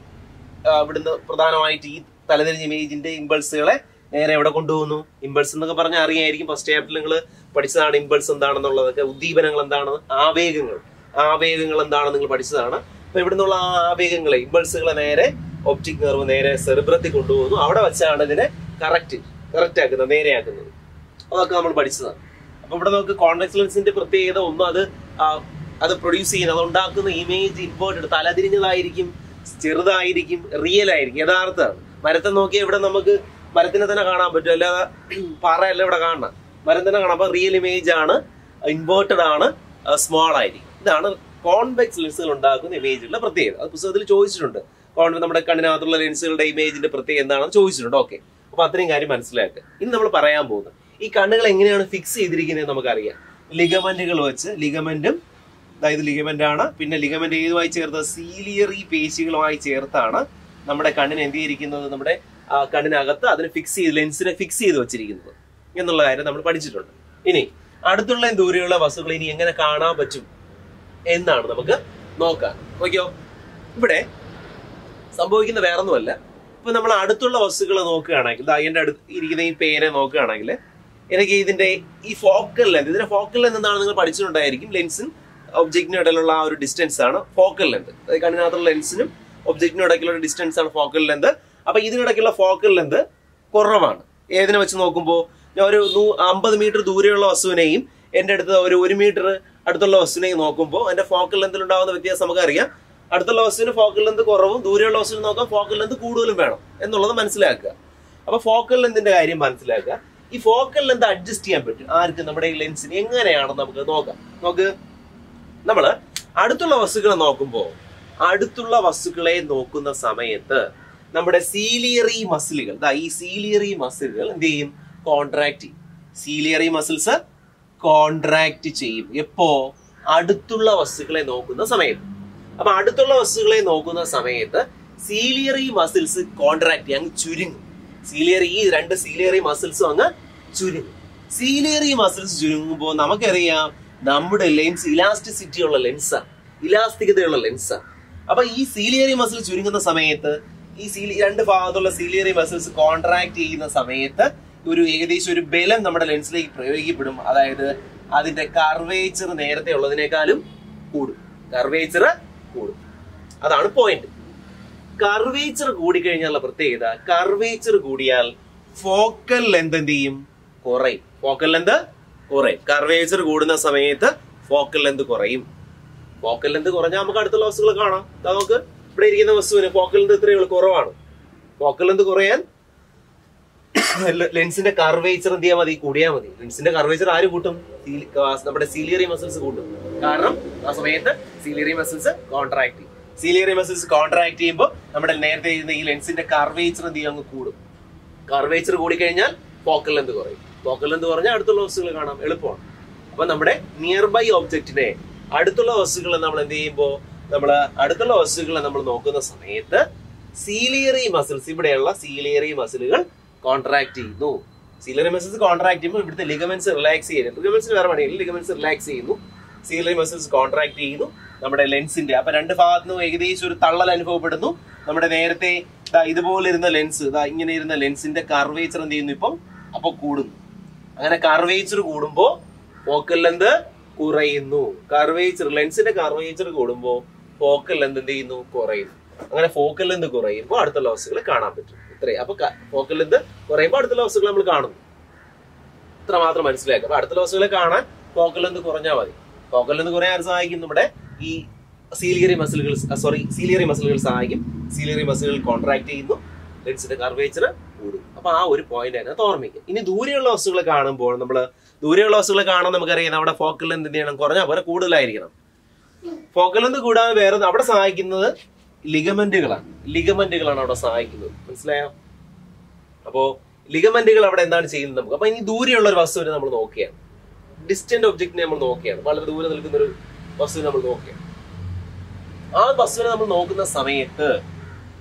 ആ, ഇവിടുന്ന് പ്രധാനമായിട്ട് ഈ തലതിരിഞ്ഞ ഇമേജിന്റെ ഇമ്പൾസുകളെ നേരെ എവിടെ കൊണ്ടുപോകുന്നു ഇമ്പൾസ് എന്നൊക്കെ പറഞ്ഞാൽ അറിയായിരിക്കും ഫസ്റ്റ് ചാപ്റ്ററിൽ നിങ്ങൾ പഠിച്ചതാണ് ഇമ്പൾസ് എന്താണെന്നുള്ളതൊക്കെ ഉദ്ദീപനങ്ങൾ എന്താണെന്ന് ആവേഗങ്ങൾ ആവേഗങ്ങൾ എന്താണെന്ന് നിങ്ങൾ പഠിച്ചതാണ് അപ്പൊ ഇവിടെ നിന്നുള്ള ആ ആവേഗങ്ങളെ ഇമ്പൾസുകളെ നേരെ ഒപ്റ്റിക് നെർവ് നേരെ സെറിബ്രത്തിൽ കൊണ്ടുപോകുന്നു അവിടെ വെച്ചാണ് ഇതിനെ കറക്റ്റ് കറക്റ്റ് ആക്കുന്നത് നേരെയാക്കുന്നത് അതൊക്കെ നമ്മൾ പഠിച്ചതാണ് അപ്പൊ ഇവിടെ നമുക്ക് കോൺവെക്സ് ലെൻസിന്റെ പ്രത്യേകത ഒന്നും അത് ആ, അത് പ്രൊഡ്യൂസ് ചെയ്യുന്ന അത് ഉണ്ടാക്കുന്ന ഇമേജ് ഇമ്പോർട്ടഡ് തലതിരിഞ്ഞതായിരിക്കും ചെറുതായിരിക്കും റിയൽ ആയിരിക്കും യഥാർത്ഥമാണ് മരത്തെ നോക്കിയാൽ ഇവിടെ നമുക്ക് മരത്തിനെ തന്നെ കാണാൻ പറ്റും അല്ലാതെ പാറയല്ല ഇവിടെ കാണണം മരം തന്നെ കാണാം അപ്പൊ റിയൽ ഇമേജ് ആണ് ഇൻവേർട്ടഡ് ആണ് സ്മോൾ ആയിരിക്കും ഇതാണ് കോൺവെക്സ് ലെൻസുകൾ ഉണ്ടാക്കുന്ന ഇമേജുകളുടെ പ്രത്യേകത അത് പുസ്തകത്തിൽ ചോദിച്ചിട്ടുണ്ട് കോൺവെ നമ്മുടെ കണ്ണിനകത്തുള്ള ലെൻസുകളുടെ ഇമേജിന്റെ പ്രത്യേകത എന്താണെന്ന് ചോദിച്ചിട്ടുണ്ട് ഓക്കെ അപ്പൊ അത്രയും കാര്യം മനസ്സിലാക്കുക ഇനി നമ്മൾ പറയാൻ പോകുന്നത് ഈ കണ്ണുകൾ എങ്ങനെയാണ് ഫിക്സ് ചെയ്തിരിക്കുന്നത് നമുക്കറിയാം ലിഗമെന്റുകൾ വെച്ച് ലിഗമെന്റും അതായത് ലിഗമെന്റ് ആണ് പിന്നെ ലിഗമെന്റ് ഏതുമായി ചേർത്ത് സീലിയറി പേശികളുമായി ചേർത്താണ് നമ്മുടെ കണ്ണിന് എന്ത് ചെയ്തിരിക്കുന്നത് നമ്മുടെ ആ, കണ്ണിനകത്ത് അതിന് ഫിക്സ് ചെയ്ത് ലെൻസിനെ ഫിക്സ് ചെയ്ത് വെച്ചിരിക്കുന്നത് എന്നുള്ള കാര്യം നമ്മൾ പഠിച്ചിട്ടുണ്ട് ഇനി അടുത്തുള്ള ദൂരെയുള്ള വസ്തുക്കൾ ഇനി എങ്ങനെ കാണാൻ പറ്റും എന്നാണ് നമുക്ക് നോക്കാം നോക്കിയോ ഇവിടെ സംഭവിക്കുന്ന വേറൊന്നുമല്ല ഇപ്പൊ നമ്മൾ അടുത്തുള്ള വസ്തുക്കൾ നോക്കുകയാണെങ്കിൽ ദാ എന്റെ അടുത്ത് ഇരിക്കുന്ന ഈ പേരെ നോക്കുകയാണെങ്കിൽ എനിക്ക് ഇതിന്റെ ഈ ഫോക്കൽ ലെന്ത് ഇതിന്റെ ഫോക്കൽ ലെന്ത് എന്താണ് നിങ്ങൾ പഠിച്ചിട്ടുണ്ടായിരിക്കും ലെൻസും ഒബ്ജക്റ്റിനും ഇടയിലുള്ള ആ ഒരു ഡിസ്റ്റൻസ് ആണ് ഫോക്കൽ ലെന്ത് അതായത് കണ്ണിനകത്തുള്ള ലെൻസിനും ഒബ്ജക്റ്റിനും ഇടയ്ക്കുള്ള ഡിസ്റ്റൻസ് ആണ് ഫോക്കൽ ലെന്ത് അപ്പൊ ഇതിനിടയ്ക്കുള്ള ഫോക്കൽ ലെന്ത് കുറവാണ് ഏതിനെ വെച്ച് നോക്കുമ്പോൾ ഞാൻ ഒരു നൂ- അമ്പത് മീറ്റർ ദൂരെയുള്ള വസ്തുവിനെയും എന്റെ അടുത്ത് ഒരു ഒരു മീറ്റർ അടുത്തുള്ള വസ്തുവിനെയും നോക്കുമ്പോൾ എന്റെ ഫോക്കൽ ലെന്തിൽ ഉണ്ടാകുന്ന വ്യത്യാസം നമുക്കറിയാം അടുത്തുള്ള വസ്തുവിന് ഫോക്കൽ ലെന്ത് കുറവും ദൂരെയുള്ള വസ്തുവിന് നോക്കാൻ ഫോക്കൽ ലെന്ത് കൂടുതലും വേണം എന്നുള്ളത് മനസ്സിലാക്കുക അപ്പൊ ഫോക്കൽ ലെന്തിന്റെ കാര്യം മനസ്സിലാക്കുക ഈ ഫോക്കൽ ലെന്ത് അഡ്ജസ്റ്റ് ചെയ്യാൻ പറ്റും ആർക്ക് നമ്മുടെ ഈ ലെൻസിന് എങ്ങനെയാണെന്ന് നമുക്ക് നോക്കാം നോക്ക് നമ്മള് അടുത്തുള്ള വസ്തുക്കളെ നോക്കുമ്പോൾ അടുത്തുള്ള വസ്തുക്കളെ നോക്കുന്ന സമയത്ത് നമ്മുടെ സീലിയറി മസിലുകൾ ദാ ഈ സീലിയറി മസിലുകൾ എന്ത് ചെയ്യും കോൺട്രാക്ട് ചെയ്യും സീലിയറി മസിൽസ് കോൺട്രാക്ട് ചെയ്യും എപ്പോ അടുത്തുള്ള വസ്തുക്കളെ നോക്കുന്ന സമയത്ത് അപ്പൊ അടുത്തുള്ള വസ്തുക്കളെ നോക്കുന്ന സമയത്ത് സീലിയറി മസിൽസ് കോൺട്രാക്ട് ചെയ്യും അങ്ങ് ചുരുങ്ങും സീലിയറി ഈ രണ്ട് സീലിയറി മസിൽസും അങ്ങ് ചുരുങ്ങും സീലിയറി മസിൽസ് ചുരുങ്ങുമ്പോൾ നമുക്കറിയാം നമ്മുടെ ലെൻസ് ഇലാസ്റ്റിസിറ്റി ഉള്ള ലെൻസാണ് ഇലാസ്തികതയുള്ള ലെൻസാണ് അപ്പൊ ഈ സീലിയറി മസിൽ ചുരുങ്ങുന്ന സമയത്ത് ഈ സീലി രണ്ട് ഭാഗത്തുള്ള സീലിയറി മസിൽസ് കോൺട്രാക്ട് ചെയ്യുന്ന സമയത്ത് ഒരു ഏകദേശം ഒരു ബലം നമ്മുടെ ലെൻസിലേക്ക് പ്രയോഗിക്കപ്പെടും അതായത് അതിന്റെ കർവേച്ചർ നേരത്തെ ഉള്ളതിനേക്കാളും കൂടും കർവേച്ചർ കൂടും അതാണ് പോയിന്റ് കർവേച്ചർ കൂടിക്കഴിഞ്ഞാലുള്ള പ്രത്യേകത കർവേച്ചർ കൂടിയാൽ ഫോക്കൽ ലെന്ത് എന്ത് ചെയ്യും കുറയും ഫോക്കൽ ലെന്ത് കുറയും കർവേച്ചർ കൂടുന്ന സമയത്ത് ഫോക്കൽ ലെന്ത് കുറയും ഫോക്കൽ ലെന്ത് കുറഞ്ഞാൽ നമുക്ക് അടുത്തുള്ള വസ്തുക്കൾ കാണാം ദാ നമുക്ക് ഇവിടെ ഇരിക്കുന്ന വസ്തുവിന് ഫോക്കൽ ലെന്ത് ഇത്രയേ ഉള്ളൂ കുറവാണ് ഫോക്കൽ ലെന്ത് കുറയാൻ ലെൻസിന്റെ കർവേച്ചർ എന്ത് ചെയ്യാൻ മതി കൂടിയാൽ മതി ലെൻസിന്റെ കർവേച്ചർ ആര് കൂട്ടും സീലി- ആ, നമ്മുടെ സീലിയറി മസിൽസ് കൂട്ടും കാരണം ആ സമയത്ത് സീലിയറി മസിൽസ് കോൺട്രാക്ട് ചെയ്യും സീലിയറി മസിൽസ് കോൺട്രാക്ട് ചെയ്യുമ്പോൾ നമ്മുടെ നേരത്തെ ഇരുന്ന ഈ ലെൻസിന്റെ കർവേച്ചർ എന്ത് ചെയ്യും അങ്ങ് കൂടും കർവേച്ചർ കൂടിക്കഴിഞ്ഞാൽ ഫോക്കൽ ലെന്ത് കുറയും ഫോക്കൽ ലെന്ത് കുറഞ്ഞാൽ അടുത്തുള്ള വസ്തുക്കൾ കാണാം എളുപ്പമാണ് അപ്പൊ നമ്മുടെ നിയർ ബൈ ഒബ്ജക്റ്റിനെ അടുത്തുള്ള വസ്തുക്കളെ നമ്മൾ എന്ത് ചെയ്യുമ്പോൾ നമ്മൾ അടുത്തുള്ള വസ്തുക്കളെ നമ്മൾ നോക്കുന്ന സമയത്ത് സീലിയറി മസിൽസ് ഇവിടെയുള്ള സീലിയറി മസിലുകൾ കോൺട്രാക്ട് ചെയ്യുന്നു സീലിയറി മസിൽസ് കോൺട്രാക്ട് ചെയ്യുമ്പോൾ ഇവിടുത്തെ ലിഗമെന്റ്സ് റിലാക്സ് ചെയ്യുന്നു ലിഗമെന്റ്സ് വേറെ പണിയില്ല ലിഗമെന്റ്സ് റിലാക്സ് ചെയ്യുന്നു സീലിയറി മസിൽസ് കോൺട്രാക്ട് ചെയ്യുന്നു നമ്മുടെ ലെൻസിന്റെ അപ്പൊ രണ്ട് ഭാഗത്തുനിന്നും ഏകദേശം ഒരു തള്ളൽ അനുഭവപ്പെടുന്നു നമ്മുടെ നേരത്തെ ദാ ഇതുപോലെ ഇരുന്ന ലെൻസ് ദാ ഇങ്ങനെ ഇരുന്ന ലെൻസിന്റെ കർവേച്ചർ എന്ത് ചെയ്യുന്നു ഇപ്പം അപ്പൊ കൂടുന്നു അങ്ങനെ കർവേച്ചർ കൂടുമ്പോ ഫോക്കൽ ലെന്ത് കുറയുന്നു കർവേച്ചർ ലെൻസിന്റെ കർവേച്ചർ കൂടുമ്പോ ഫോക്കൽ ലെന്ത് എന്ത് ചെയ്യുന്നു കുറയുന്നു അങ്ങനെ ഫോക്കൽ ലെന്ത് കുറയുമ്പോൾ അടുത്തുള്ള വസ്തുക്കൾ കാണാൻ പറ്റും ഇത്രയും അപ്പൊ ഫോക്കൽ ലെന്ത് കുറയുമ്പോൾ അടുത്തുള്ള വസ്തുക്കൾ നമ്മൾ കാണുന്നു ഇത്ര മാത്രം മനസ്സിലാക്കുക അപ്പൊ അടുത്തുള്ള വസ്തുക്കളെ കാണാൻ ഫോക്കൽ ലെന്ത് കുറഞ്ഞാൽ മതി ഫോക്കൽ ലെന്ത് കുറയാൻ സഹായിക്കും നമ്മുടെ ഈ സീലിയറി മസിലുകൾ സോറി സീലിയറി മസിലുകൾ സഹായിക്കും സീലിയറി മസിലുകൾ കോൺട്രാക്ട് ചെയ്യുന്നു ലെൻസിന്റെ കർവേച്ചർ കൂടും അപ്പൊ ആ ഒരു പോയിന്റ് അതിനകത്ത് ഓർമ്മിക്കും ഇനി ദൂരെയുള്ള വസ്തുക്കളെ കാണുമ്പോൾ നമ്മൾ ദൂരെയുള്ള വസ്തുക്കളെ കാണാൻ നമുക്കറിയാം നമ്മുടെ ഫോക്കൽ ലെന്ത് എന്ത് ചെയ്യണം കുറഞ്ഞാൽ പോലെ കൂടുതലായിരിക്കണം ഫോക്കൽ ലെന്ത് കൂടാതെ വേറെ അവിടെ സഹായിക്കുന്നത് ലിഗമെന്റുകളാണ് ലിഗമെന്റുകളാണ് അവിടെ സഹായിക്കുന്നത് മനസ്സിലായോ അപ്പോ ലിഗമെന്റുകൾ അവിടെ എന്താണ് ചെയ്യുന്നത് നമുക്ക് അപ്പൊ ഇനി ദൂരെയുള്ള ഒരു വസ്തുവിനെ നമ്മൾ നോക്കുകയാണ് ഡിസ്റ്റന്റ് ഒബ്ജക്റ്റിനെ നമ്മൾ നോക്കുകയാണ് വളരെ ദൂരെ നിൽക്കുന്ന ഒരു വസ്തുവിനെ നമ്മൾ നോക്കുകയാണ് ആ വസ്തുവിനെ നമ്മൾ നോക്കുന്ന സമയത്ത്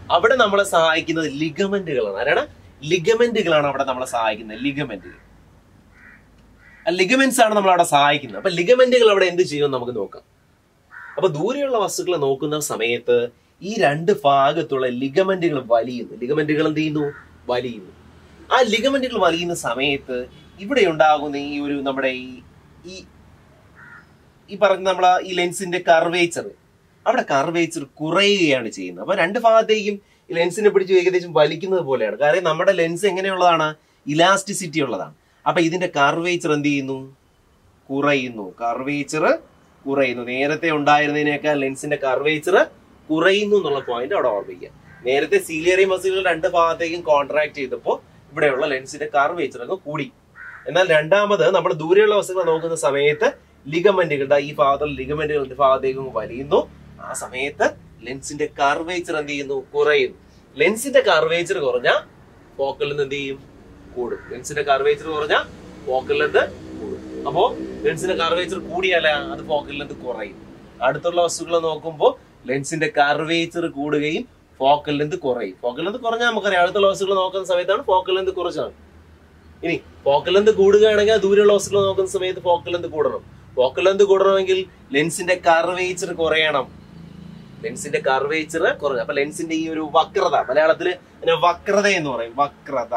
അവിടെ നമ്മളെ സഹായിക്കുന്നത് ലിഗമെന്റുകളാണ് ആരാണ് ലിഗമെന്റുകളാണ് അവിടെ നമ്മളെ സഹായിക്കുന്നത് ലിഗമെന്റുകൾ ലിഗമെന്റ്സ് ആണ് നമ്മൾ അവിടെ സഹായിക്കുന്നത് അപ്പൊ ലിഗമെന്റുകൾ അവിടെ എന്ത് ചെയ്യും നമുക്ക് നോക്കാം അപ്പൊ ദൂരെയുള്ള വസ്തുക്കളെ നോക്കുന്ന സമയത്ത് ഈ രണ്ട് ഭാഗത്തുള്ള ലിഗമെന്റുകൾ വലിയുന്നു ലിഗമെന്റുകൾ എന്ത് ചെയ്യുന്നു വലിയുന്നു ആ ലിഗമെന്റുകൾ വലിയുന്ന സമയത്ത് ഇവിടെ ഉണ്ടാകുന്ന ഈ ഒരു നമ്മുടെ ഈ ഈ ഈ പറഞ്ഞ നമ്മളെ ഈ ലെൻസിന്റെ കർവേച്ചർ അവിടെ കർവേച്ചർ കുറയുകയാണ് ചെയ്യുന്നത് അപ്പൊ രണ്ട് ഭാഗത്തേക്കും ഈ ലെൻസിനെ പിടിച്ച് ഏകദേശം വലിക്കുന്നത് പോലെയാണ് കാരണം നമ്മുടെ ലെൻസ് എങ്ങനെയുള്ളതാണ് ഇലാസ്റ്റിസിറ്റി ഉള്ളതാണ് അപ്പൊ ഇതിന്റെ കർവേച്ചർ എന്ത് ചെയ്യുന്നു കുറയുന്നു കർവേച്ചർ കുറയുന്നു നേരത്തെ ഉണ്ടായിരുന്നതിനേക്കാൾ ലെൻസിന്റെ കർവേച്ചർ കുറയുന്നു എന്നുള്ള പോയിന്റ് അവിടെ ഓർമ്മിക്കുക നേരത്തെ സീലിയറി മസിലുകൾ രണ്ട് ഭാഗത്തേക്കും കോൺട്രാക്ട് ചെയ്തപ്പോൾ ഇവിടെയുള്ള ലെൻസിന്റെ കർവേച്ചർ അങ്ങ് കൂടി എന്നാൽ രണ്ടാമത് നമ്മൾ ദൂരെയുള്ള വസ്തുക്കൾ നോക്കുന്ന സമയത്ത് ലിഗമെന്റുകളുടെ ഈ ഭാഗത്തുള്ള ലിഗമെന്റുകളുടെ ഭാഗത്തേക്ക് അങ്ങ് വലിയുന്നു ആ സമയത്ത് ലെൻസിന്റെ കർവേച്ചർ എന്ത് ചെയ്യുന്നു കുറയുന്നു ലെൻസിന്റെ കർവേച്ചർ കുറഞ്ഞാൽ ഫോക്കൽ നിന്ന് എന്ത് ചെയ്യും കൂടും ലെൻസിന്റെ കർവേച്ചർ കുറഞ്ഞാൽ ഫോക്കൽ ലെന്ത് കൂടും അപ്പോ ലെൻസിന്റെ കർവേച്ചർ കൂടിയാലേ അത് ഫോക്കൽ ലെന്ത് കുറയും അടുത്തുള്ള വസ്തുക്കളെ നോക്കുമ്പോൾ ലെൻസിന്റെ കർവേച്ചർ കൂടുകയും ഫോക്കൽ ലെന്ത് കുറയും ഫോക്കൽ ലെന്ത് കുറഞ്ഞാൽ നമുക്കറിയാം അടുത്തുള്ള വസ്തുക്കൾ നോക്കുന്ന സമയത്താണ് ഫോക്കൽ ലെന്ത് കുറച്ചാണ് ഇനി ഫോക്കൽ ലെന്ത് കൂടുകയാണെങ്കിൽ ആ ദൂരെയുള്ള വസ്തുക്കൾ നോക്കുന്ന സമയത്ത് ഫോക്കൽ ലെന്ത് കൂടണം ഫോക്കൽ ലെന്ത് കൂടണമെങ്കിൽ ലെൻസിന്റെ കർവേച്ചർ കുറയണം ലെൻസിന്റെ കർവേച്ചർ കുറഞ്ഞു അപ്പൊ ലെൻസിന്റെ ഈ ഒരു വക്രത മലയാളത്തില് അതിനെ വക്രത എന്ന് പറയും വക്രത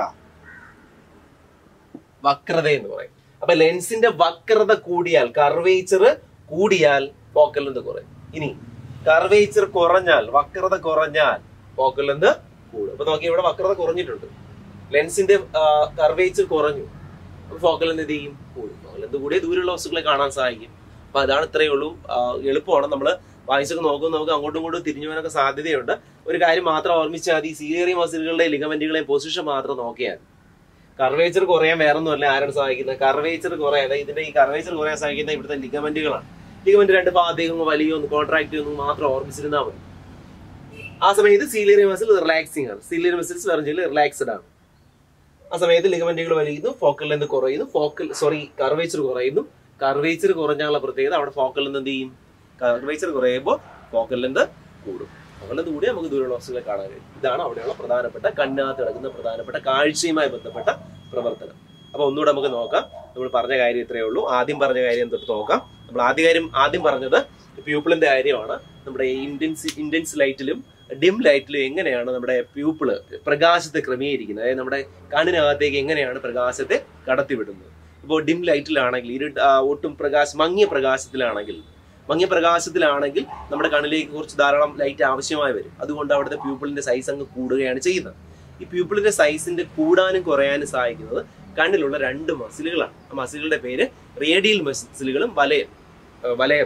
വക്രത എന്ന് പറയും അപ്പൊ ലെൻസിന്റെ വക്രത കൂടിയാൽ കർവേച്ചർ കൂടിയാൽ ഫോക്കൽ ലെന്ത് കുറയും ഇനി കർവേച്ചർ കുറഞ്ഞാൽ വക്രത കുറഞ്ഞാൽ ഫോക്കൽ ലെന്ത് കൂടും അപ്പൊ നോക്കി ഇവിടെ വക്രത കുറഞ്ഞിട്ടുണ്ട് ലെൻസിന്റെ കർവേച്ചർ കുറഞ്ഞു അപ്പൊ ഫോക്കൽ ലെന്ത് എന്ത് ചെയ്യും കൂടും ഫോക്കൽ ലെന്ത് കൂടിയ ദൂരെയുള്ള വസ്തുക്കളെ കാണാൻ സഹായിക്കും അപ്പൊ അതാണ് ഇത്രയേ ഉള്ളൂ ആ, എളുപ്പമാണ് നമ്മള് വായിച്ചൊക്കെ നോക്കുമ്പോൾ നമുക്ക് അങ്ങോട്ടും ഇങ്ങോട്ടും തിരിഞ്ഞു പോകാനൊക്കെ സാധ്യതയുണ്ട് ഒരു കാര്യം മാത്രം ഓർമ്മിച്ചാൽ മതി സീലിയറി മസിലുകളുടെ ലിഗമെന്റുകളെ പൊസിഷൻ മാത്രം നോക്കിയാൽ കർവേച്ചർ കുറയാൻ വേറെ ഒന്നുമല്ല ആരാണ് സഹായിക്കുന്നത് കർവേച്ചർ കുറയാൻ അതായത് ഇതിന്റെ ഈ കർവേച്ചർ കുറയാൻ സഹായിക്കുന്ന ഇവിടുത്തെ ലിഗമെന്റുകളാണ് ലിഗമെന്റ് രണ്ട് ഭാഗത്തേക്കും വലിയ ഒന്ന് കോൺട്രാക്ട് ഒന്നും മാത്രം ഓർമ്മിച്ചിരുന്നാൽ മതി ആ സമയത്ത് സീലിയറി മസിൽ റിലാക്സിംഗ് ആണ് സീലിയറി മസിൽസ് പറഞ്ഞാൽ റിലാക്സ്ഡ് ആണ് ആ സമയത്ത് ലിഗമെന്റുകൾ വലിയുന്നു ഫോക്കൽ ലെന്ത് കുറയുന്നു ഫോക്കൽ സോറി കർവേച്ചർ കുറയുന്നു കർവേച്ചർ കുറഞ്ഞാലുള്ള പ്രത്യേകത അവിടെ ഫോക്കൽ ലെന്ത് എന്ത് ചെയ്യും കർവേച്ചർ കുറയുമ്പോൾ ഫോക്കൽ ലെന്ത് കൂടും ഫോക്കൽ ലെന്ത് കൂടി നമുക്ക് ദൂരെയുള്ള വസ്തുക്കളെ കാണാൻ കഴിയും ഇതാണ് അവിടെയുള്ള പ്രധാനപ്പെട്ട കണ്ണിനകത്ത് കിടക്കുന്ന പ്രധാനപ്പെട്ട കാഴ്ചയുമായി ബന്ധപ്പെട്ട പ്രവർത്തനം അപ്പൊ ഒന്നുകൂടെ നമുക്ക് നോക്കാം നമ്മൾ പറഞ്ഞ കാര്യം ഇത്രയേ ഉള്ളൂ ആദ്യം പറഞ്ഞ കാര്യം തൊട്ട് നോക്കാം നമ്മൾ ആദ്യ കാര്യം ആദ്യം പറഞ്ഞത് പ്യൂപ്പിളിന്റെ കാര്യമാണ് നമ്മുടെ ഇന്റൻസ് ഇന്റൻസ് ലൈറ്റിലും ഡിം ലൈറ്റിലും എങ്ങനെയാണ് നമ്മുടെ പ്യൂപ്പിള് പ്രകാശത്തെ ക്രമീകരിക്കുന്നത് അതായത് നമ്മുടെ കണ്ണിനകത്തേക്ക് എങ്ങനെയാണ് പ്രകാശത്തെ കടത്തിവിടുന്നത് ഇപ്പോൾ ഡിം ലൈറ്റിലാണെങ്കിൽ ഇരു ആ, ഒട്ടും പ്രകാശം മങ്ങിയ പ്രകാശത്തിലാണെങ്കിൽ മങ്ങിയ പ്രകാശത്തിലാണെങ്കിൽ നമ്മുടെ കണ്ണിലേക്ക് കുറച്ച് ധാരാളം ലൈറ്റ് ആവശ്യമായി വരും അതുകൊണ്ട് അവിടുത്തെ പ്യൂപ്പിളിന്റെ സൈസ് അങ്ങ് കൂടുകയാണ് ചെയ്യുന്നത് ഈ പ്യൂപ്പിളിന്റെ സൈസിന്റെ കൂടാനും കുറയാനും സഹായിക്കുന്നത് കണ്ണിലുള്ള രണ്ട് മസിലുകളാണ് ആ മസിലുകളുടെ പേര് റേഡിയൽ മസിലുകളും വലയ വലയ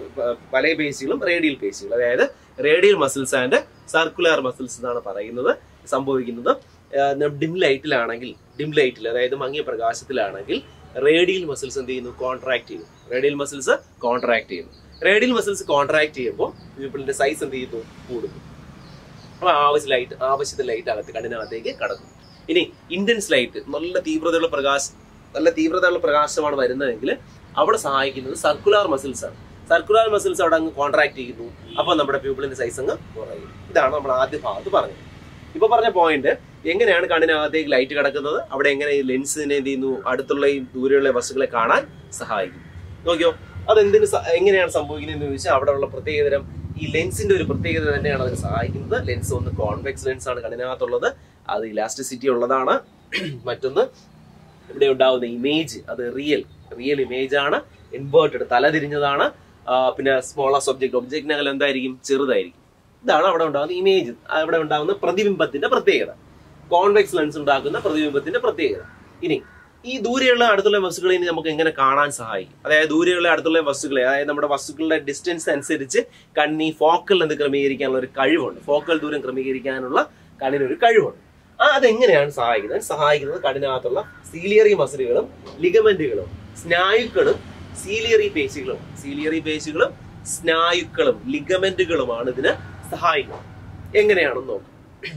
വലയ പേശികളും റേഡിയൽ പേശികളും അതായത് radial muscles and circular muscles എന്നാണ് പറയുന്നത് സംഭവിക്കുന്നത് ഡിം ലൈറ്റിലാണെങ്കിൽ ഡിം ലൈറ്റിൽ അതായത് മങ്ങിയ പ്രകാശത്തിലാണെങ്കിൽ റേഡിയൽ മസിൽസ് എന്ത് ചെയ്യുന്നു കോൺട്രാക്ട് ചെയ്യുന്നു റേഡിയൽ മസിൽസ് കോൺട്രാക്ട് ചെയ്യുന്നു റേഡിയൽ മസിൽസ് കോൺട്രാക്ട് ചെയ്യുമ്പോൾ പീപ്പിളിന്റെ സൈസ് എന്ത് ചെയ്യുന്നു കൂടുന്നു അപ്പൊ ആവശ്യ ലൈറ്റ് ആവശ്യത്തിന് ലൈറ്റ് അകത്ത് കണ്ണിനകത്തേക്ക് കടക്കും ഇനി ഇന്റൻസ് ലൈറ്റ് നല്ല തീവ്രതയുള്ള പ്രകാശം നല്ല തീവ്രതയുള്ള പ്രകാശമാണ് വരുന്നതെങ്കിൽ അവിടെ സഹായിക്കുന്നത് സർക്കുലർ മസിൽസ് ആണ് സർക്കുലർ മസിൽസ് അവിടെ അങ്ങ് കോൺട്രാക്ട് ചെയ്യുന്നു അപ്പൊ നമ്മുടെ പ്യൂപ്പിളിന്റെ സൈസ് അങ്ങ് കുറയും ഇതാണ് നമ്മൾ ആദ്യ ഭാഗത്ത് പറഞ്ഞത് ഇപ്പൊ പറഞ്ഞ പോയിന്റ് എങ്ങനെയാണ് കണ്ണിനകത്തേക്ക് ലൈറ്റ് കിടക്കുന്നത് അവിടെ എങ്ങനെ ഈ ലെൻസിനെ എന്ത് ചെയ്യുന്നു അടുത്തുള്ള ഈ ദൂരെയുള്ള വസ്തുക്കളെ കാണാൻ സഹായിക്കും നോക്കിയോ അതെന്തിന് സ- എങ്ങനെയാണ് സംഭവിക്കുന്നത് എന്ന് ചോദിച്ചാൽ അവിടെ ഉള്ള പ്രത്യേകതരം ഈ ലെൻസിന്റെ ഒരു പ്രത്യേകത തന്നെയാണ് അതിന് സഹായിക്കുന്നത് ലെൻസ് ഒന്ന് കോൺവെക്സ് ലെൻസ് ആണ് കണ്ണിനകത്തുള്ളത് അത് ഇലാസ്റ്റിസിറ്റി ഉള്ളതാണ് മറ്റൊന്ന് ഇവിടെ ഉണ്ടാവുന്ന ഇമേജ് അത് റിയൽ റിയൽ ഇമേജ് ആണ് ഇൻവേർട്ടഡ് തലതിരിഞ്ഞതാണ് ആ, പിന്നെ സ്മോളസ്റ്റ് ഒബ്ജക്ട് ഒബ്ജക്റ്റിനകൽ എന്തായിരിക്കും ചെറുതായിരിക്കും ഇതാണ് അവിടെ ഉണ്ടാകുന്ന ഇമേജ് അവിടെ ഉണ്ടാകുന്ന പ്രതിബിംബത്തിന്റെ പ്രത്യേകത കോൺവെക്സ് ലെൻസ് ഉണ്ടാക്കുന്ന പ്രതിബിംബത്തിന്റെ പ്രത്യേകത ഇനി ഈ ദൂരെയുള്ള അടുത്തുള്ള വസ്തുക്കളെ ഇനി നമുക്ക് എങ്ങനെ കാണാൻ സഹായിക്കും അതായത് ദൂരെയുള്ള അടുത്തുള്ള വസ്തുക്കളെ അതായത് നമ്മുടെ വസ്തുക്കളുടെ ഡിസ്റ്റൻസ് അനുസരിച്ച് കണ്ണി ഫോക്കൽ എന്ത് ക്രമീകരിക്കാനുള്ള ഒരു കഴിവുണ്ട് ഫോക്കൽ ദൂരം ക്രമീകരിക്കാനുള്ള കണ്ണിനൊരു കഴിവുണ്ട് ആ അതെങ്ങനെയാണ് സഹായിക്കുന്നത് സഹായിക്കുന്നത് കണ്ണിനകത്തുള്ള സീലിയറി മസിലുകളും ലിഗമെന്റുകളും സ്നായുക്കളും സീലിയറി പേശികളും സീലിയറി പേശികളും സ്നായുക്കളും ലിഗമെന്റുകളുമാണ് ഇതിന് സഹായിക്കുന്നത് എങ്ങനെയാണെന്ന് നോക്കാം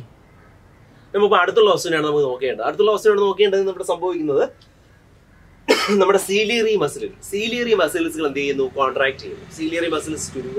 നമുക്ക് അടുത്തുള്ള വസ്തുവിനാണ് നമുക്ക് നോക്കേണ്ടത് അടുത്തുള്ള വസ്തുവിനാണ് നോക്കേണ്ടത് നമ്മുടെ സംഭവിക്കുന്നത് നമ്മുടെ സീലിയറി മസിലുകൾ സീലിയറി മസിൽസുകൾ എന്ത് ചെയ്യുന്നു കോൺട്രാക്ട് ചെയ്യുന്നു സീലിയറി മസിൽസ് ചുരുങ്ങുന്നു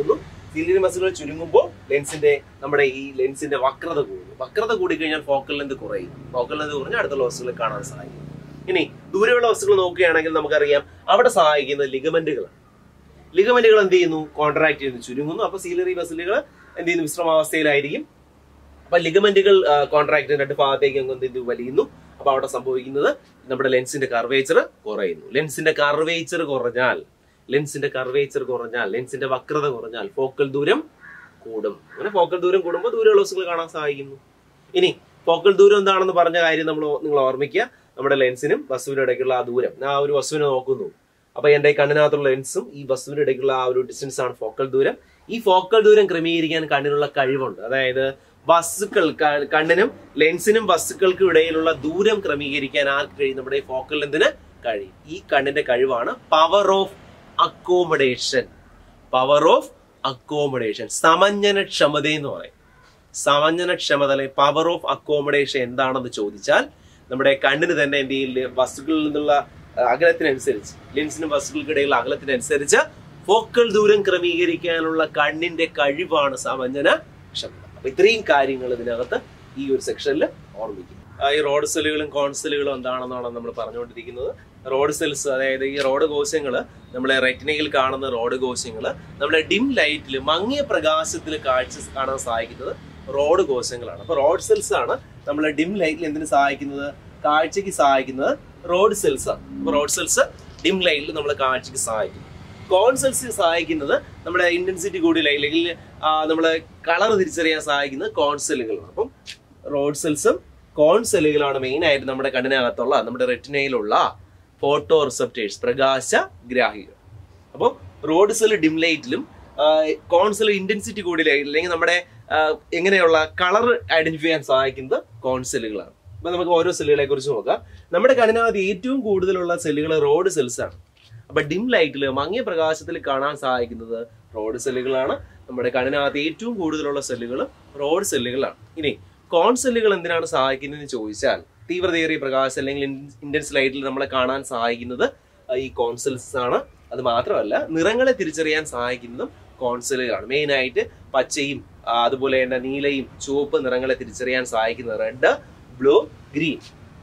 സിലിയറി മസിലുകൾ ചുരുങ്ങുമ്പോൾ ലെൻസിന്റെ നമ്മുടെ ഈ ലെൻസിന്റെ വക്രത കൂടുന്നു വക്രത കൂടിക്കഴിഞ്ഞാൽ ഫോക്കൽ ലെന്ത് കുറയും ഫോക്കൽ ലെന്ത് കുറഞ്ഞാൽ അടുത്തുള്ള വസ്തുക്കളെ കാണാൻ സഹായിക്കും ഇനി ദൂരെയുള്ള വസ്തുക്കൾ നോക്കുകയാണെങ്കിൽ നമുക്കറിയാം അവിടെ സഹായിക്കുന്നത് ലിഗമെന്റുകളാണ് ലിഗമെന്റുകൾ എന്ത് ചെയ്യുന്നു കോൺട്രാക്ട് ചെയ്യുന്നു ചുരുങ്ങുന്നു അപ്പൊ സീലറി മസിലുകൾ എന്ത് ചെയ്യുന്നു വിശ്രമാവസ്ഥയിലായിരിക്കും അപ്പൊ ലിഗമെന്റുകൾ കോൺട്രാക്ട് രണ്ട് ഭാഗത്തേക്ക് അങ്ങ് എന്ത് ചെയ്തു വലിയുന്നു അപ്പൊ അവിടെ സംഭവിക്കുന്നത് നമ്മുടെ ലെൻസിന്റെ കർവേച്ചർ കുറയുന്നു ലെൻസിന്റെ കർവേച്ചർ കുറഞ്ഞാൽ ലെൻസിന്റെ കർവേച്ചർ കുറഞ്ഞാൽ ലെൻസിന്റെ വക്രത കുറഞ്ഞാൽ ഫോക്കൽ ദൂരം കൂടും അങ്ങനെ ഫോക്കൽ ദൂരം കൂടുമ്പോൾ ദൂരെയുള്ള വസ്തുക്കൾ കാണാൻ സഹായിക്കുന്നു ഇനി ഫോക്കൽ ദൂരം എന്താണെന്ന് പറഞ്ഞ കാര്യം നമ്മൾ നിങ്ങൾ ഓർമ്മിക്കുക നമ്മുടെ ലെൻസിനും വസ്തുവിനും ഇടയ്ക്കുള്ള ആ ദൂരം ഞാൻ ആ ഒരു വസ്തുവിനെ നോക്കുന്നു അപ്പൊ എന്റെ ഈ കണ്ണിനകത്തുള്ള ലെൻസും ഈ വസ്തുവിന്റെ ഇടയ്ക്കുള്ള ആ ഒരു ഡിസ്റ്റൻസ് ആണ് ഫോക്കൽ ദൂരം ഈ ഫോക്കൽ ദൂരം ക്രമീകരിക്കാൻ കണ്ണിനുള്ള കഴിവുണ്ട് അതായത് വസ്തുക്കൾ ക- കണ്ണിനും ലെൻസിനും വസ്തുക്കൾക്കും ഇടയിലുള്ള ദൂരം ക്രമീകരിക്കാൻ ആർക്ക് കഴിയും നമ്മുടെ ഈ ഫോക്കൽ ലെന്തിന് കഴിയും ഈ കണ്ണിന്റെ കഴിവാണ് power of accommodation power of accommodation സമഞ്ജന ക്ഷമത എന്ന് പറയും സമഞ്ജന ക്ഷമത അല്ലെങ്കിൽ പവർ ഓഫ് അക്കോമഡേഷൻ എന്താണെന്ന് ചോദിച്ചാൽ നമ്മുടെ കണ്ണിന് തന്നെ എന്ത് ചെയ്യില്ല വസ്തുക്കളിൽ നിന്നുള്ള അഹ്, അകലത്തിനനുസരിച്ച് ലെൻസിനും വസ്തുക്കൾക്കിടയിലുള്ള അകലത്തിനനുസരിച്ച് ഫോക്കൽ ദൂരം ക്രമീകരിക്കാനുള്ള കണ്ണിന്റെ കഴിവാണ് സമഞ്ജന ക്ഷമത അപ്പൊ ഇത്രയും കാര്യങ്ങൾ ഇതിനകത്ത് ഈ ഒരു സെക്ഷനിൽ ഓർമ്മിക്കും ആ, ഈ റോഡ് സെല്ലുകളും കോൺസെല്ലുകളും എന്താണെന്നാണ് നമ്മൾ പറഞ്ഞുകൊണ്ടിരിക്കുന്നത് റോഡ് സെൽസ് അതായത് ഈ റോഡ് കോശങ്ങൾ നമ്മളെ റെറ്റിനയിൽ കാണുന്ന റോഡ് കോശങ്ങൾ നമ്മുടെ ഡിം ലൈറ്റിൽ മങ്ങിയ പ്രകാശത്തിൽ കാഴ്ച കാണാൻ സഹായിക്കുന്നത് റോഡ് കോശങ്ങളാണ് അപ്പൊ റോഡ് സെൽസ് ആണ് നമ്മളെ ഡിം ലൈറ്റിൽ എന്തിനു സഹായിക്കുന്നത് കാഴ്ചക്ക് സഹായിക്കുന്നത് റോഡ് സെൽസ് ആണ് അപ്പൊ റോഡ് സെൽസ് ഡിം ലൈറ്റിൽ നമ്മളെ കാഴ്ചക്ക് സഹായിക്കും കോൺ സെൽസ് സഹായിക്കുന്നത് നമ്മുടെ ഇന്റൻസിറ്റി കൂടി അല്ലെങ്കിൽ നമ്മളെ കളർ തിരിച്ചറിയാൻ സഹായിക്കുന്നത് കോൺ സെല്ലുകളാണ് അപ്പം റോഡ് സെൽസും കോൺ സെല്ലുകളാണ് മെയിൻ ആയിട്ട് നമ്മുടെ കണ്ണിനകത്തുള്ള നമ്മുടെ റെറ്റിനയിലുള്ള ഫോട്ടോ റിസപ്റ്റേഴ്സ് പ്രകാശ ഗ്രാഹികൾ അപ്പോൾ റോഡ് സെൽ ഡിം ലൈറ്റിലും കോൺ സെൽ ഇന്റൻസിറ്റി കൂടി ലൈറ്റ് അല്ലെങ്കിൽ നമ്മുടെ ആ, എങ്ങനെയുള്ള കളർ ഐഡന്റിഫൈ ചെയ്യാൻ സഹായിക്കുന്നത് കോൺ സെല്ലുകളാണ് അപ്പൊ നമുക്ക് ഓരോ സെല്ലുകളെ കുറിച്ച് നോക്കാം നമ്മുടെ കണ്ണിനകത്ത് ഏറ്റവും കൂടുതലുള്ള സെല്ലുകൾ റോഡ് സെൽസ് ആണ് അപ്പൊ ഡിം ലൈറ്റിൽ മങ്ങിയ പ്രകാശത്തിൽ കാണാൻ സഹായിക്കുന്നത് റോഡ് സെല്ലുകളാണ് നമ്മുടെ കണ്ണിനകത്ത് ഏറ്റവും കൂടുതലുള്ള സെല്ലുകൾ റോഡ് സെല്ലുകളാണ് ഇനി കോൺ സെല്ലുകൾ എന്തിനാണ് സഹായിക്കുന്നതെന്ന് ചോദിച്ചാൽ തീവ്രതയേറിയ പ്രകാശം അല്ലെങ്കിൽ ഇന്റൻസ് ലൈറ്റിൽ നമ്മളെ കാണാൻ സഹായിക്കുന്നത് ആ, ഈ കോൺസെൽസ് ആണ് അത് മാത്രമല്ല നിറങ്ങളെ തിരിച്ചറിയാൻ സഹായിക്കുന്നതും കോൺസെലുകളാണ് മെയിൻ ആയിട്ട് പച്ചയും ആ, അതുപോലെ തന്നെ നീലയും ചുവപ്പ് നിറങ്ങളെ തിരിച്ചറിയാൻ സഹായിക്കുന്നത് red blue green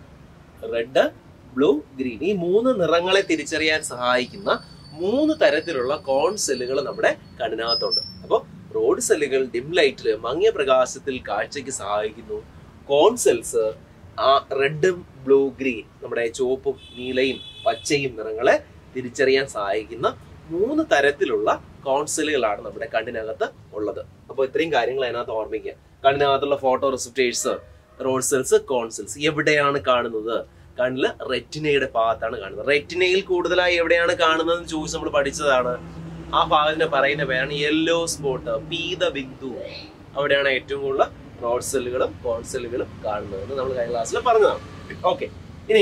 red blue green ഈ മൂന്ന് നിറങ്ങളെ തിരിച്ചറിയാൻ സഹായിക്കുന്ന മൂന്ന് തരത്തിലുള്ള കോൺ സെല്ലുകൾ നമ്മുടെ കണ്ണിനകത്തുണ്ട് അപ്പോൾ റോഡ് സെല്ലുകൾ ഡിം ലൈറ്റിൽ മങ്ങിയ പ്രകാശത്തിൽ കാഴ്ചയ്ക്ക് സഹായിക്കുന്നു കോൺ സെൽസ് ആ റെഡും ബ്ലൂ ഗ്രീൻ നമ്മുടെ ചുവപ്പും നീലയും പച്ചയും നിറങ്ങളെ തിരിച്ചറിയാൻ സഹായിക്കുന്ന മൂന്ന് തരത്തിലുള്ള കോൺസെലുകളാണ് നമ്മുടെ കണ്ണിനകത്ത് ഉള്ളത് അപ്പോൾ ഇത്രയും കാര്യങ്ങൾ അതിനകത്ത് ഓർമ്മിക്കുക കണ്ണിനകത്തുള്ള photo receptors rod cells cone cells എവിടെയാണ് കാണുന്നത് കണ്ണില് റെറ്റിനയുടെ ഭാഗത്താണ് കാണുന്നത് റെറ്റിനയിൽ കൂടുതലായി എവിടെയാണ് കാണുന്നത് എന്ന് ചോദിച്ച് നമ്മൾ പഠിച്ചതാണ് ആ ഭാഗത്തിന് പറയുന്ന പേരാണ് യെല്ലോ സ്പോട്ട് പീത ബിന്ദു അവിടെയാണ് ഏറ്റവും കൂടുതൽ റോഡ് സെല്ലുകളും കോൺസെല്ലുകളും കാണുന്നത് എന്ന് നമ്മൾ കഴിഞ്ഞ ക്ലാസ്സിൽ പറഞ്ഞതാണ് ഓക്കെ ഇനി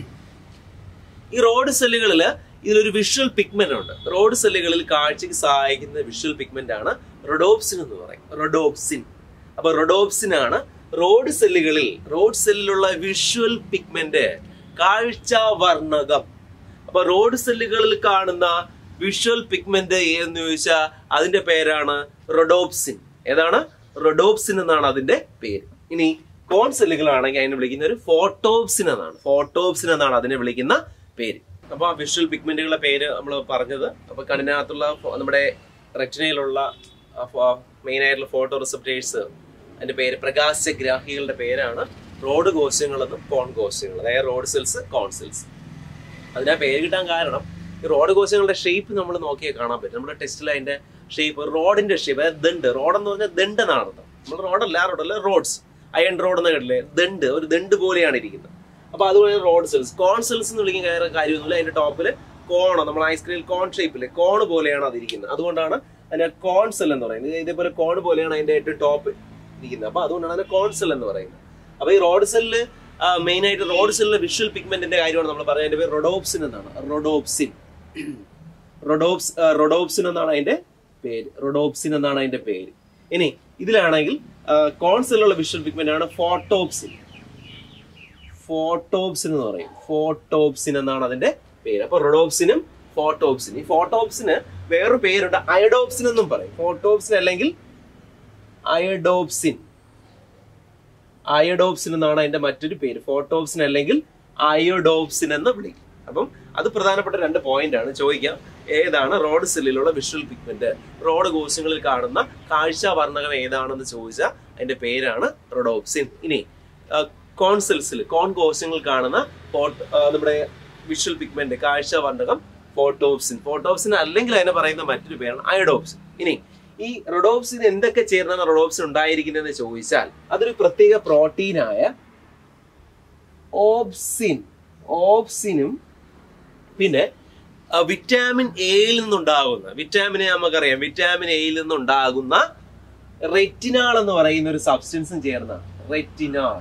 ഈ റോഡ് സെല്ലുകളിൽ ഇതിലൊരു വിഷ്വൽ പിഗ്മെന്റ് ഉണ്ട് റോഡ് സെല്ലുകളിൽ കാഴ്ചയ്ക്ക് സഹായിക്കുന്ന വിഷ്വൽ പിഗ്മെന്റ് ആണ് റൊഡോപ്സിൻ എന്ന് പറയും റൊഡോപ്സിൻ അപ്പൊ റൊഡോപ്സിൻ ആണ് റോഡ് സെല്ലുകളിൽ റോഡ് സെല്ലിലുള്ള വിഷ്വൽ പിഗ്മെന്റ് കാഴ്ച വർണ്ണകം അപ്പൊ റോഡ് സെല്ലുകളിൽ കാണുന്ന വിഷ്വൽ പിഗ്മെന്റ് എന്ന് ചോദിച്ചാൽ അതിന്റെ പേരാണ് റൊഡോപ്സിൻ ഏതാണ് റൊഡോപ്സിൻ എന്നാണ് അതിന്റെ പേര് ഇനി കോൺ സെല്ലുകളാണെങ്കിൽ അതിനെ വിളിക്കുന്ന ഒരു ഫോട്ടോപ്സിൻ എന്നാണ് ഫോട്ടോപ്സിൻ എന്നാണ് അതിനെ വിളിക്കുന്ന പേര് അപ്പൊ ആ വിഷ്വൽ പിഗ്മെന്റുകളുടെ പേര് നമ്മൾ പറഞ്ഞത് അപ്പൊ കണ്ണിനകത്തുള്ള ഫോ- നമ്മുടെ റെറ്റിനയിലുള്ള മെയിൻ ആയിട്ടുള്ള ഫോട്ടോ റിസപ്റ്റേഴ്സ് അതിന്റെ പേര് പ്രകാശഗ്രാഹികളുടെ പേരാണ് റോഡ് കോശങ്ങളെന്നും കോൺ കോശങ്ങൾ അതായത് റോഡ് സെൽസ് കോൺ സെൽസ് അതിനാ പേര് കിട്ടാൻ കാരണം ഈ റോഡ് കോശങ്ങളുടെ ഷേപ്പ് നമ്മൾ നോക്കിയാൽ കാണാൻ പറ്റും നമ്മുടെ ടെസ്റ്റിൽ അതിന്റെ ഷേപ്പ് റോഡിന്റെ ഷേപ്പ് അതായത് ദണ്ട് റോഡ് എന്ന് പറഞ്ഞാൽ ദണ്ട് എന്നാണ് അർത്ഥം നമ്മൾ റോഡല്ല റോഡല്ല റോഡ്സ് അയൺ റോഡ് എന്ന് കേട്ടില്ലേ ദണ്ട് ഒരു ദണ്ട് പോലെയാണ് ഇരിക്കുന്നത് അപ്പൊ അതുപോലെ റോഡ് സെൽസ് കോൺ സെൽസ് എന്ന് വിളിക്കുന്ന കാര്യം- കാര്യമൊന്നുമില്ല അതിന്റെ ടോപ്പിൽ കോണ് നമ്മൾ ഐസ്ക്രീം കോൺ ഷേപ്പില് കോൺ പോലെയാണ് അത് ഇരിക്കുന്നത് അതുകൊണ്ടാണ് അതിനെ കോൺ സെൽ എന്ന് പറയുന്നത് ഇതേപോലെ കോൺ പോലെയാണ് അതിന്റെ ഏറ്റവും ടോപ്പ് ഇരിക്കുന്നത് അപ്പൊ അതുകൊണ്ടാണ് അതിനെ കോൺ സെൽ എന്ന് പറയുന്നത് അപ്പൊ ഈ റോഡ് സെല്ല് മെയിൻ ആയിട്ട് റോഡ് സെല്ലിലെ വിഷ്വൽ പിഗ്മെന്റിന്റെ കാര്യമാണ് നമ്മൾ പറയുന്നത് അതിന്റെ പേര് റൊഡോപ്സിൻ എന്നാണ് റൊഡോപ്സിൻ റൊഡോപ്സ് റൊഡോപ്സിൻ എന്നാണ് അതിന്റെ പേര് റൊഡോപ്സിൻ എന്നാണ് അതിന്റെ പേര് ഇനി ഇതിലാണെങ്കിൽ കോൺസെല്ലുള്ള വിഷ്വൽ പിഗ്മെന്റ് ആണ് ഫോട്ടോപ്സിൻ ഫോട്ടോപ്സിൻ എന്ന് പറയും ഫോട്ടോപ്സിൻ എന്നാണ് അതിന്റെ പേര് അപ്പൊ റൊഡോപ്സിനും ഫോട്ടോപ്സിൻ ഈ ഫോട്ടോപ്സിന് വേറൊരു പേരുണ്ട് അയഡോപ്സിൻ എന്നും പറയും ഫോട്ടോപ്സിൻ അല്ലെങ്കിൽ അയഡോപ്സിൻ അയഡോപ്സിൻ എന്നാണ് അതിന്റെ മറ്റൊരു പേര് ഫോട്ടോപ്സിൻ അല്ലെങ്കിൽ അയോഡോപ്സിൻ എന്ന് വിളിക്കും അപ്പം അത് പ്രധാനപ്പെട്ട രണ്ട് പോയിന്റ് ആണ് ചോദിക്കാം ഏതാണ് റോഡ് സെല്ലിലുള്ള വിഷ്വൽ പിഗ്മെന്റ് റോഡ് കോശങ്ങളിൽ കാണുന്ന കാഴ്ച വർണ്ണകം ഏതാണെന്ന് ചോദിച്ചാൽ അതിന്റെ പേരാണ് റോഡോപ്സിൻ ഇനി കോൺസെൽസിൽ കോൺ കോശങ്ങൾ കാണുന്ന ഫോട്ടോ നമ്മുടെ വിഷ്വൽ പിഗ്മെന്റ് കാഴ്ച വർണ്ണകം ഫോട്ടോപ്സിൻ ഫോട്ടോപ്സിൻ അല്ലെങ്കിൽ അതിനെ പറയുന്ന മറ്റൊരു പേരാണ് അയഡോപ്സിൻ ഇനി ഈ റൊഡോപ്സിൻ എന്തൊക്കെ ചേർന്നാണ് റൊഡോപ്സിൻ ഉണ്ടായിരിക്കുന്നതെന്ന് ചോദിച്ചാൽ അതൊരു പ്രത്യേക പ്രോട്ടീനായ ഓപ്സിൻ ഓപ്സിനും പിന്നെ ആ, വിറ്റാമിൻ എയിൽ നിന്നുണ്ടാകുന്ന വിറ്റാമിൻ എ നമുക്കറിയാം വിറ്റാമിൻ എയിൽ നിന്നുണ്ടാകുന്ന റെറ്റിനാൾ എന്ന് പറയുന്ന ഒരു സബ്സ്റ്റൻസും ചേർന്നാണ് റെറ്റിനാൾ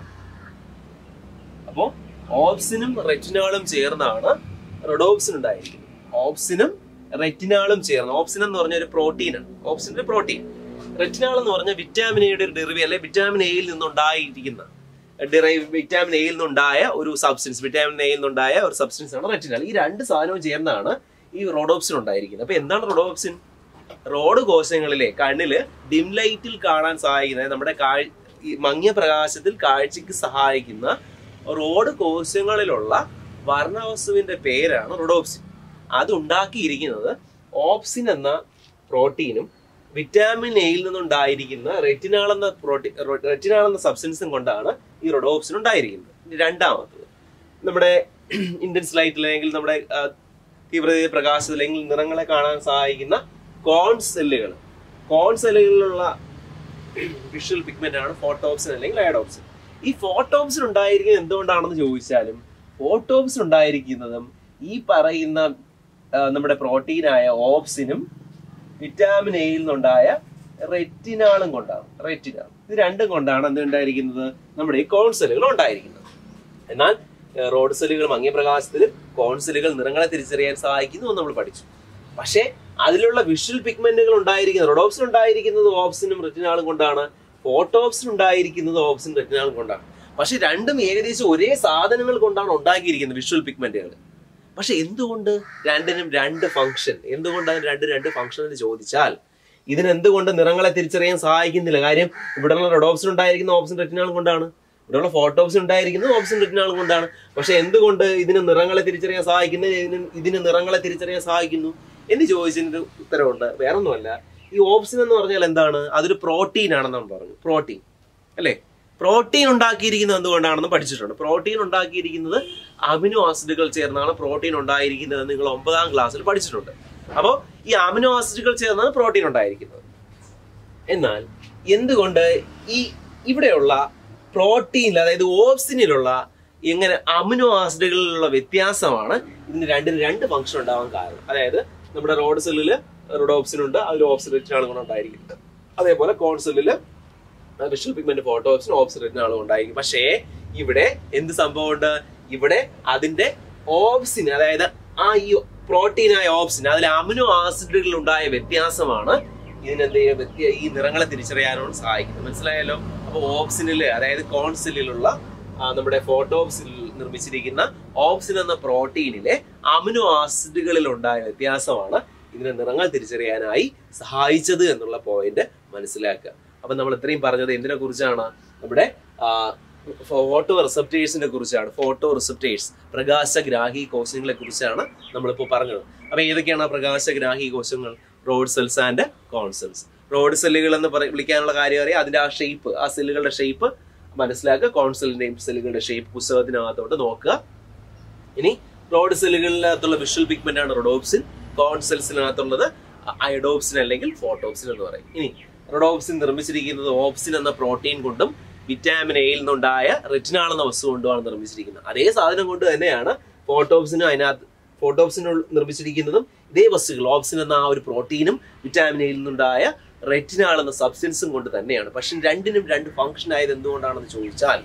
അപ്പോ ഓപ്സിനും റെറ്റിനാളും ചേർന്നാണ് റൊഡോപ്സിൻ ഉണ്ടായിരിക്കുന്നത് ഓപ്സിനും റെറ്റിനാളും ചേർന്ന് ഓപ്സിൻ എന്ന് പറഞ്ഞ ഒരു പ്രോട്ടീനാണ് ഓപ്സിൻ ഒരു പ്രോട്ടീൻ റെറ്റിനാൾ എന്ന് പറഞ്ഞ വിറ്റാമിൻ എയുടെ ഒരു ഡെറിവി അല്ലെ വിറ്റാമിൻ എയിൽ നിന്നുണ്ടായിരിക്കുന്ന ഡിറൈവ് വിറ്റാമിൻ എയിൽ നിന്നുണ്ടായ ഒരു സബ്സ്റ്റൻസ് വിറ്റാമിൻ എയിൽ നിന്നുണ്ടായ ഒരു സബ്സ്റ്റൻസ് ആണ് റെറ്റിനാൽ ഈ രണ്ട് സാധനവും ചേർന്നാണ് ഈ റോഡോപ്സിൻ ഉണ്ടായിരിക്കുന്നത് അപ്പൊ എന്താണ് റോഡോപ്സിൻ റോഡ് കോശങ്ങളിലെ കണ്ണില് ഡിം ലൈറ്റിൽ കാണാൻ സഹായിക്കുന്ന നമ്മുടെ കാഴ് ഈ മങ്ങിയ പ്രകാശത്തിൽ കാഴ്ചക്ക് സഹായിക്കുന്ന റോഡ് കോശങ്ങളിലുള്ള വർണ്ണവസ്തുവിന്റെ പേരാണ് റോഡോപ്സിൻ അത് ഉണ്ടാക്കിയിരിക്കുന്നത് ഓപ്സിൻ എന്ന പ്രോട്ടീനും വിറ്റാമിൻ എയിൽ നിന്നുണ്ടായിരിക്കുന്ന റെറ്റിനാൾ എന്ന പ്രോട്ടീൻ റെറ്റിനാൾ എന്ന സബ്സ്റ്റൻസും കൊണ്ടാണ് ഈ റൊഡോപ്സിൻ ഉണ്ടായിരിക്കുന്നത് ഇനി രണ്ടാമത്തത് നമ്മുടെ ഇന്ത്യൻ സ്ലൈറ്റിൽ അല്ലെങ്കിൽ നമ്മുടെ ആ, തീവ്രത പ്രകാശത്തിൽ അല്ലെങ്കിൽ നിറങ്ങളെ കാണാൻ സഹായിക്കുന്ന കോൺ സെല്ലുകൾ കോൺ സെല്ലുകളിലുള്ള വിഷ്വൽ പിഗ്മെന്റ് ആണ് ഫോട്ടോപ്സിൻ അല്ലെങ്കിൽ അയഡോപ്സിൻ ഈ ഫോട്ടോപ്സിൻ ഉണ്ടായിരിക്കുന്നത് എന്തുകൊണ്ടാണെന്ന് ചോദിച്ചാലും ഫോട്ടോപ്സിൻ ഉണ്ടായിരിക്കുന്നതും ഈ പറയുന്ന ആ, നമ്മുടെ പ്രോട്ടീനായ ഓപ്സിനും വിറ്റാമിൻ എയിൽ നിന്നുണ്ടായ റെറ്റിനാളും കൊണ്ടാണ് റെറ്റിനാൾ ഇത് രണ്ടും കൊണ്ടാണ് എന്തുണ്ടായിരിക്കുന്നത് നമ്മുടെ ഈ കോൺസെല്ലുകൾ ഉണ്ടായിരിക്കുന്നത് എന്നാൽ ഏഹ്, റോഡ് സെല്ലുകൾ മങ്ങിയ പ്രകാശത്തിൽ കോൺസെല്ലുകൾ നിറങ്ങളെ തിരിച്ചറിയാൻ സഹായിക്കുന്നു എന്ന് നമ്മൾ പഠിച്ചു പക്ഷേ അതിലുള്ള വിഷ്വൽ പിഗ്മെന്റുകൾ ഉണ്ടായിരിക്കുന്നത് റോഡോപ്സിൻ ഉണ്ടായിരിക്കുന്നത് ഓപ്സിനും റെറ്റിനാളും കൊണ്ടാണ് ഫോട്ടോപ്സിൻ ഉണ്ടായിരിക്കുന്നത് ഓപ്സിൻ റെറ്റിനാളും കൊണ്ടാണ് പക്ഷെ രണ്ടും ഏകദേശം ഒരേ സാധനങ്ങൾ കൊണ്ടാണ് ഉണ്ടാക്കിയിരിക്കുന്നത് വിഷ്വൽ പിഗ്മെന്റുകൾ പക്ഷെ എന്തുകൊണ്ട് രണ്ടിനും രണ്ട് ഫംഗ്ഷൻ എന്തുകൊണ്ടാണ് രണ്ട് രണ്ട് ഫംഗ്ഷൻ എന്ന് ചോദിച്ചാൽ ഇതിന് എന്തുകൊണ്ട് നിറങ്ങളെ തിരിച്ചറിയാൻ സഹായിക്കുന്നില്ല കാര്യം ഇവിടെയുള്ള റെഡോപ്സിൻ ഉണ്ടായിരിക്കുന്ന ഓപ്ഷൻ റെറ്റിനാൾ കൊണ്ടാണ് ഇവിടെയുള്ള ഫോട്ടോപ്സിൻ ഉണ്ടായിരിക്കുന്നത് ഓപ്ഷൻ റെറ്റിനാൾ കൊണ്ടാണ് പക്ഷെ എന്തുകൊണ്ട് ഇതിന് നിറങ്ങളെ തിരിച്ചറിയാൻ സഹായിക്കുന്നത് ഇതിന് ഇതിന് നിറങ്ങളെ തിരിച്ചറിയാൻ സഹായിക്കുന്നു എന്ന് ചോദിച്ചതിന് ഉത്തരവുണ്ട് വേറൊന്നുമല്ല ഈ ഓപ്സിൻ എന്ന് പറഞ്ഞാൽ എന്താണ് അതൊരു പ്രോട്ടീൻ ആണെന്ന് നമ്മൾ പറഞ്ഞു പ്രോട്ടീൻ അല്ലേ പ്രോട്ടീൻ ഉണ്ടാക്കിയിരിക്കുന്നത് എന്തുകൊണ്ടാണെന്ന് പഠിച്ചിട്ടുണ്ട് പ്രോട്ടീൻ ഉണ്ടാക്കിയിരിക്കുന്നത് അമിനോ ആസിഡുകൾ ചേർന്നാണ് പ്രോട്ടീൻ ഉണ്ടായിരിക്കുന്നത് എന്ന് നിങ്ങൾ ഒമ്പതാം ക്ലാസ്സിൽ പഠിച്ചിട്ടുണ്ട് അപ്പോൾ ഈ അമിനോ ആസിഡുകൾ ചേർന്നാണ് പ്രോട്ടീൻ ഉണ്ടായിരിക്കുന്നത് എന്നാൽ എന്തുകൊണ്ട് ഈ ഇവിടെയുള്ള പ്രോട്ടീനിൽ അതായത് ഓപ്സിനിലുള്ള എങ്ങനെ അമിനോ ആസിഡുകളിലുള്ള വ്യത്യാസമാണ് ഇതിന് രണ്ടിന് രണ്ട് ഫംഗ്ഷൻ ഉണ്ടാവാൻ കാരണം അതായത് നമ്മുടെ റോഡ് സെല്ലില് റോഡോപ്സിൻ ഉണ്ട് അതിൽ ഓപ്സിലേറ്റിനാണ് ഗുണം ഉണ്ടായിരിക്കുന്നത് അതേപോലെ കോൺ സെല്ലില് വിഷ്വൽ പിഗ്മെന്റ് ഫോട്ടോപ്സിന് ഓപ്സിലേറ്റിന് ആളും ഉണ്ടായിരിക്കും പക്ഷേ ഇവിടെ എന്ത് സംഭവമുണ്ട് ഇവിടെ അതിന്റെ ഓപ്സിന് അതായത് ആ ഈ പ്രോട്ടീനായ ഓപ്സിൻ അതിൽ അമിനോ ആസിഡുകളിൽ ഉണ്ടായ വ്യത്യാസമാണ് ഇതിനെന്ത് ചെയ്യുക വ്യത്യ ഈ നിറങ്ങളെ തിരിച്ചറിയാനോട് സഹായിക്കുന്നത് മനസ്സിലായല്ലോ അപ്പൊ ഓപ്സിനില് അതായത് കോൺസിലുള്ള നമ്മുടെ ഫോട്ടോപ്സിൽ നിർമ്മിച്ചിരിക്കുന്ന ഓപ്സിൻ എന്ന പ്രോട്ടീനിലെ അമിനോ ആസിഡുകളിൽ ഉണ്ടായ വ്യത്യാസമാണ് ഇതിനെ നിറങ്ങൾ തിരിച്ചറിയാനായി സഹായിച്ചത് എന്നുള്ള പോയിന്റ് മനസ്സിലാക്കുക അപ്പൊ നമ്മൾ ഇത്രയും പറഞ്ഞത് എന്തിനെ കുറിച്ചാണ് നമ്മുടെ ഫോട്ടോ റിസപ്റ്റേഴ്സിനെ കുറിച്ചാണ് ഫോട്ടോ റിസപ്റ്റേഴ്സ് പ്രകാശഗ്രാഹി കോശങ്ങളെ കുറിച്ചാണ് നമ്മളിപ്പോൾ പറഞ്ഞത് അപ്പൊ ഏതൊക്കെയാണ് ആ പ്രകാശഗ്രാഹി കോശങ്ങൾ rod cells and cone cells rod സെല്ലുകൾ എന്ന് പറ- വിളിക്കാനുള്ള കാര്യം അറിയാം അതിന്റെ ആ ഷേപ്പ് ആ സെല്ലുകളുടെ ഷേപ്പ് മനസ്സിലാക്കുക കോൺസെലിന്റെയും സെല്ലുകളുടെ ഷേപ്പ് പുസ്തകത്തിനകത്തോട്ട് നോക്കുക ഇനി റോഡ് സെല്ലുകളിനകത്തുള്ള വിഷ്വൽ പിഗ്മെന്റ് ആണ് റൊഡോപ്സിൻ കോൺ സെൽസിനകത്തുള്ളത് അയഡോപ്സിൻ അല്ലെങ്കിൽ ഫോട്ടോപ്സിൻ എന്ന് പറയും ഇനി റൊഡോപ്സിൻ നിർമ്മിച്ചിരിക്കുന്നത് ഓപ്സിൻ എന്ന പ്രോട്ടീൻ കൊണ്ടും വിറ്റാമിൻ എയിൽ നിന്നുണ്ടായ റെറ്റിനാൾ എന്ന വസ്തു കൊണ്ടുമാണ് നിർമ്മിച്ചിരിക്കുന്നത് അതേ സാധനം കൊണ്ട് തന്നെയാണ് ഫോട്ടോപ്സിനും അതിനകത്ത് ഫോട്ടോപ്സിന് നിർമ്മിച്ചിരിക്കുന്നതും ഇതേ വസ്തുക്കൾ ഓപ്സിൻ എന്ന ആ ഒരു പ്രോട്ടീനും വിറ്റാമിൻ എയിൽ നിന്നുണ്ടായ റെറ്റിനാൾ എന്ന സബ്സ്റ്റൻസും കൊണ്ട് തന്നെയാണ് പക്ഷെ രണ്ടിനും രണ്ട് ഫംഗ്ഷൻ ആയത് എന്തുകൊണ്ടാണെന്ന് ചോദിച്ചാൽ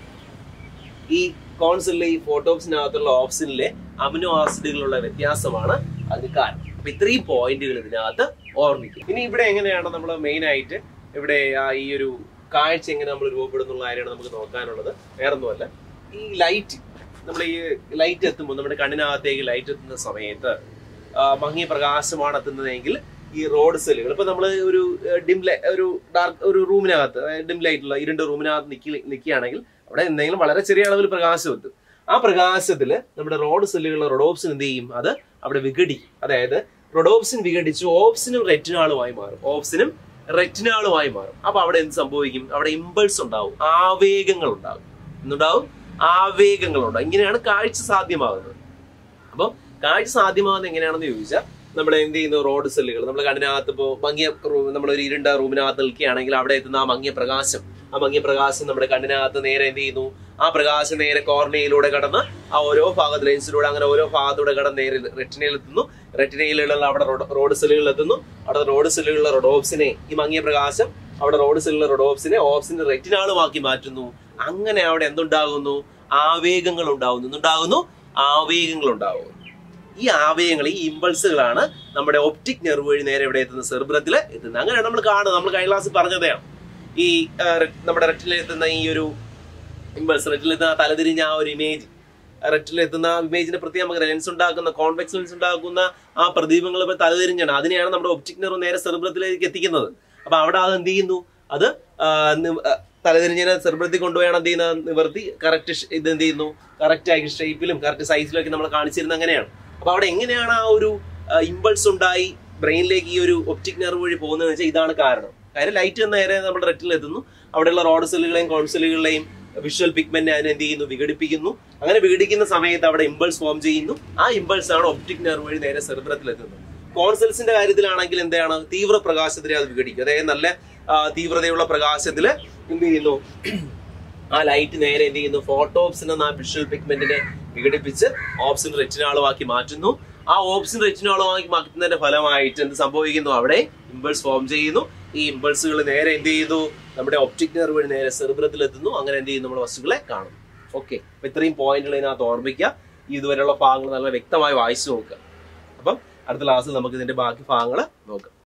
ഈ കോൺസിലെ ഈ ഫോട്ടോപ്സിനകത്തുള്ള ഓപ്ഷനിലെ അമിനോ ആസിഡുകളുള്ള വ്യത്യാസമാണ് അതിന് കാരണം അപ്പൊ ഇത്രയും പോയിന്റുകൾ ഇതിനകത്ത് ഓർമ്മിക്കും ഇനി ഇവിടെ എങ്ങനെയാണ് നമ്മൾ മെയിൻ ആയിട്ട് ഇവിടെ ആ ഈ ഒരു കാഴ്ച എങ്ങനെ നമ്മൾ രൂപപ്പെടുന്നുള്ള കാര്യമാണ് നമുക്ക് നോക്കാനുള്ളത് വേറൊന്നുമല്ല ഈ ലൈറ്റ് നമ്മൾ ഈ ലൈറ്റ് എത്തുമ്പോൾ നമ്മുടെ കണ്ണിനകത്തേക്ക് ലൈറ്റ് എത്തുന്ന സമയത്ത് ആ, മങ്ങിയ പ്രകാശമാണ് എത്തുന്നതെങ്കിൽ ഈ റോഡ് സെല്ലുകൾ ഇപ്പൊ നമ്മൾ ഒരു ഡിം ഒരു ഡാർക്ക് ഒരു റൂമിനകത്ത് ഡിം ലൈറ്റുള്ള ഇരുണ്ട റൂമിനകത്ത് നിക്കി നിൽക്കുകയാണെങ്കിൽ അവിടെ എന്തെങ്കിലും വളരെ ചെറിയ അളവിൽ പ്രകാശം എത്തും ആ പ്രകാശത്തില് നമ്മുടെ റോഡ് സെല്ലുകളുടെ റൊഡോപ്സിൻ എന്ത് ചെയ്യും അത് അവിടെ വിഘടിക്കും അതായത് റൊഡോപ്സിൻ വിഘടിച്ച് ഓപ്സിനും റെറ്റിനാളുമായി മാറും ഓപ്സിനും റെറ്റിനാളുമായി മാറും അപ്പൊ അവിടെ എന്ത് സംഭവിക്കും അവിടെ ഇമ്പൾസ് ഉണ്ടാവും ആവേഗങ്ങൾ ഉണ്ടാവും എന്തുണ്ടാവും ആവേഗങ്ങൾ ഉണ്ടാവും ഇങ്ങനെയാണ് കാഴ്ച സാധ്യമാകുന്നത് അപ്പം കാഴ്ച സാധ്യമാകുന്നത് എങ്ങനെയാണെന്ന് ചോദിച്ചാൽ നമ്മൾ എന്ത് ചെയ്യുന്നു റോഡ് സെല്ലുകൾ നമ്മൾ കണ്ണിനകത്ത് ഇപ്പോൾ മങ്ങിയ നമ്മൾ ഒരു ഇരുണ്ട റൂമിനകത്ത് നിൽക്കുകയാണെങ്കിൽ അവിടെ എത്തുന്ന ആ മങ്ങിയ പ്രകാശം ആ മങ്ങിയ പ്രകാശം നമ്മുടെ കണ്ണിനകത്ത് നേരെ എന്ത് ചെയ്യുന്നു ആ പ്രകാശം നേരെ കോർണിയയിലൂടെ കടന്ന് ആ ഓരോ ഭാഗത്ത് ലെൻസിലൂടെ അങ്ങനെ ഓരോ ഭാഗത്തൂടെ കടന്ന് നേരെ റെറ്റിനയിൽ എത്തുന്നു റെറ്റിനയിലുള്ള അവിടെ റോഡ് സെല്ലുകളിൽ എത്തുന്നു അവിടെ റോഡ് സെല്ലുകളിലെ റൊഡോപ്സിനെ ഈ മങ്ങിയ പ്രകാശം അവിടെ റോഡ് സെല്ലുകളിലെ റൊഡോപ്സിനെ ഓപ്സിന്റെ റെറ്റിനാളുമാക്കി മാറ്റുന്നു അങ്ങനെ അവിടെ എന്തുണ്ടാകുന്നു ആവേഗങ്ങൾ ഉണ്ടാകുന്നു എന്തുണ്ടാകുന്നു ആവേഗങ്ങൾ ഉണ്ടാകുന്നു ഈ ആവേഗങ്ങൾ ഈ ഇമ്പൾസുകളാണ് നമ്മുടെ ഒപ്റ്റിക് നെർവ് വഴി നേരെ എവിടെ എത്തുന്ന സെർബ്രത്തിൽ എത്തുന്നത് അങ്ങനെയാണ് നമ്മൾ കാണുന്നത് നമ്മൾ കഴിഞ്ഞ ക്ലാസ്സിൽ പറഞ്ഞതാണ് ഈ ആ, റെ- നമ്മുടെ റെറ്റിൽ എത്തുന്ന ഈ ഒരു ഇമ്പൾസ് റെറ്റിൽ എത്തുന്ന ആ തലതിരിഞ്ഞ ആ ഒരു ഇമേജ് റെറ്റിൽ എത്തുന്ന ഇമേജിന്റെ പ്രത്യേകം നമുക്ക് ലെൻസ് ഉണ്ടാക്കുന്ന കോൺവെക്സ് ലെൻസ് ഉണ്ടാക്കുന്ന ആ പ്രദീപങ്ങൾ ഇപ്പൊ തലതിരിഞ്ഞാണ് അതിനെയാണ് നമ്മുടെ ഒപ്റ്റിക് നെർവ് നേരെ സെർബ്രത്തിലേക്ക് എത്തിക്കുന്നത് അപ്പൊ അവിടെ അത് എന്ത് ചെയ്യുന്നു അത് ആ, നി- ആ, തലതിരിഞ്ഞതിനെ സെർബ്രത്തിൽ കൊണ്ടുപോയാണ് എന്ത് ചെയ്യുന്നത് നിവർത്തി കറക്റ്റ് ഇത് എന്ത് ചെയ്യുന്നു കറക്റ്റ് ആയി ഷേപ്പിലും കറക്റ്റ് സൈസിലും ഒക്കെ നമ്മൾ കാണിച്ചിരുന്നത് അങ്ങനെയാണ് അപ്പൊ അവിടെ എങ്ങനെയാണ് ആ ഒരു ഇമ്പൾസ് ഉണ്ടായി ബ്രെയിനിലേക്ക് ഈ ഒരു ഒപ്റ്റിക് നെർവ് വഴി പോകുന്നതെന്ന് വെച്ചാൽ ഇതാണ് കാരണം കാര്യം ലൈറ്റ് നേരെ നമ്മുടെ റെറ്റിൽ എത്തുന്നു അവിടെയുള്ള റോഡ് സെല്ലുകളെയും കോൺസെല്ലുകളെയും വിഷ്വൽ പിഗ്മെന്റ് അതിനെ എന്ത് ചെയ്യുന്നു വിഘടിപ്പിക്കുന്നു അങ്ങനെ വിഘടിക്കുന്ന സമയത്ത് അവിടെ ഇമ്പൾസ് ഫോം ചെയ്യുന്നു ആ ഇമ്പൾസ് ആണ് ഒപ്റ്റിക് നെർവ് വഴി നേരെ സെർബ്രത്തിൽ എത്തുന്നത് കോൺസെൽസിന്റെ കാര്യത്തിലാണെങ്കിൽ എന്താണ് തീവ്ര പ്രകാശത്തിനെ അത് വിഘടിക്കും അതായത് നല്ല ആ, തീവ്രതയുള്ള പ്രകാശത്തില് എന്ത് ചെയ്യുന്നു ആ ലൈറ്റ് നേരെ എന്ത് ചെയ്യുന്നു ഫോട്ടോപ്സിൻ എന്ന വിഷ്വൽ പിഗ്മെന്റിനെ വിഘടിപ്പിച്ച് ഓപ്സിൻ റെറ്റിനാളുമാക്കി മാറ്റുന്നു ആ ഓപ്സിൻ റെറ്റിനാളുമാക്കി മാറ്റുന്നതിന്റെ ഫലമായിട്ട് എന്ത് സംഭവിക്കുന്നു അവിടെ ഇമ്പൾസ് ഫോം ചെയ്യുന്നു ഈ ഇമ്പൾസുകൾ നേരെ എന്ത് ചെയ്യുന്നു നമ്മുടെ ഒപ്റ്റിക് നെർവ് വഴി നേരെ സെർബ്രത്തിൽ എത്തുന്നു അങ്ങനെ എന്ത് ചെയ്യുന്നു നമ്മൾ വസ്തുക്കളെ കാണുന്നു ഓക്കെ അപ്പൊ ഇത്രയും പോയിന്റുകൾ ഇതിനകത്ത് ഓർമ്മിക്കുക ഈ ഇതുവരെയുള്ള ഭാഗങ്ങൾ നല്ല വ്യക്തമായി വായിച്ചു നോക്കുക അപ്പം അടുത്ത ക്ലാസ്സിൽ നമുക്ക് ഇതിന്റെ ബാക്കി ഭാഗങ്ങൾ നോക്കാം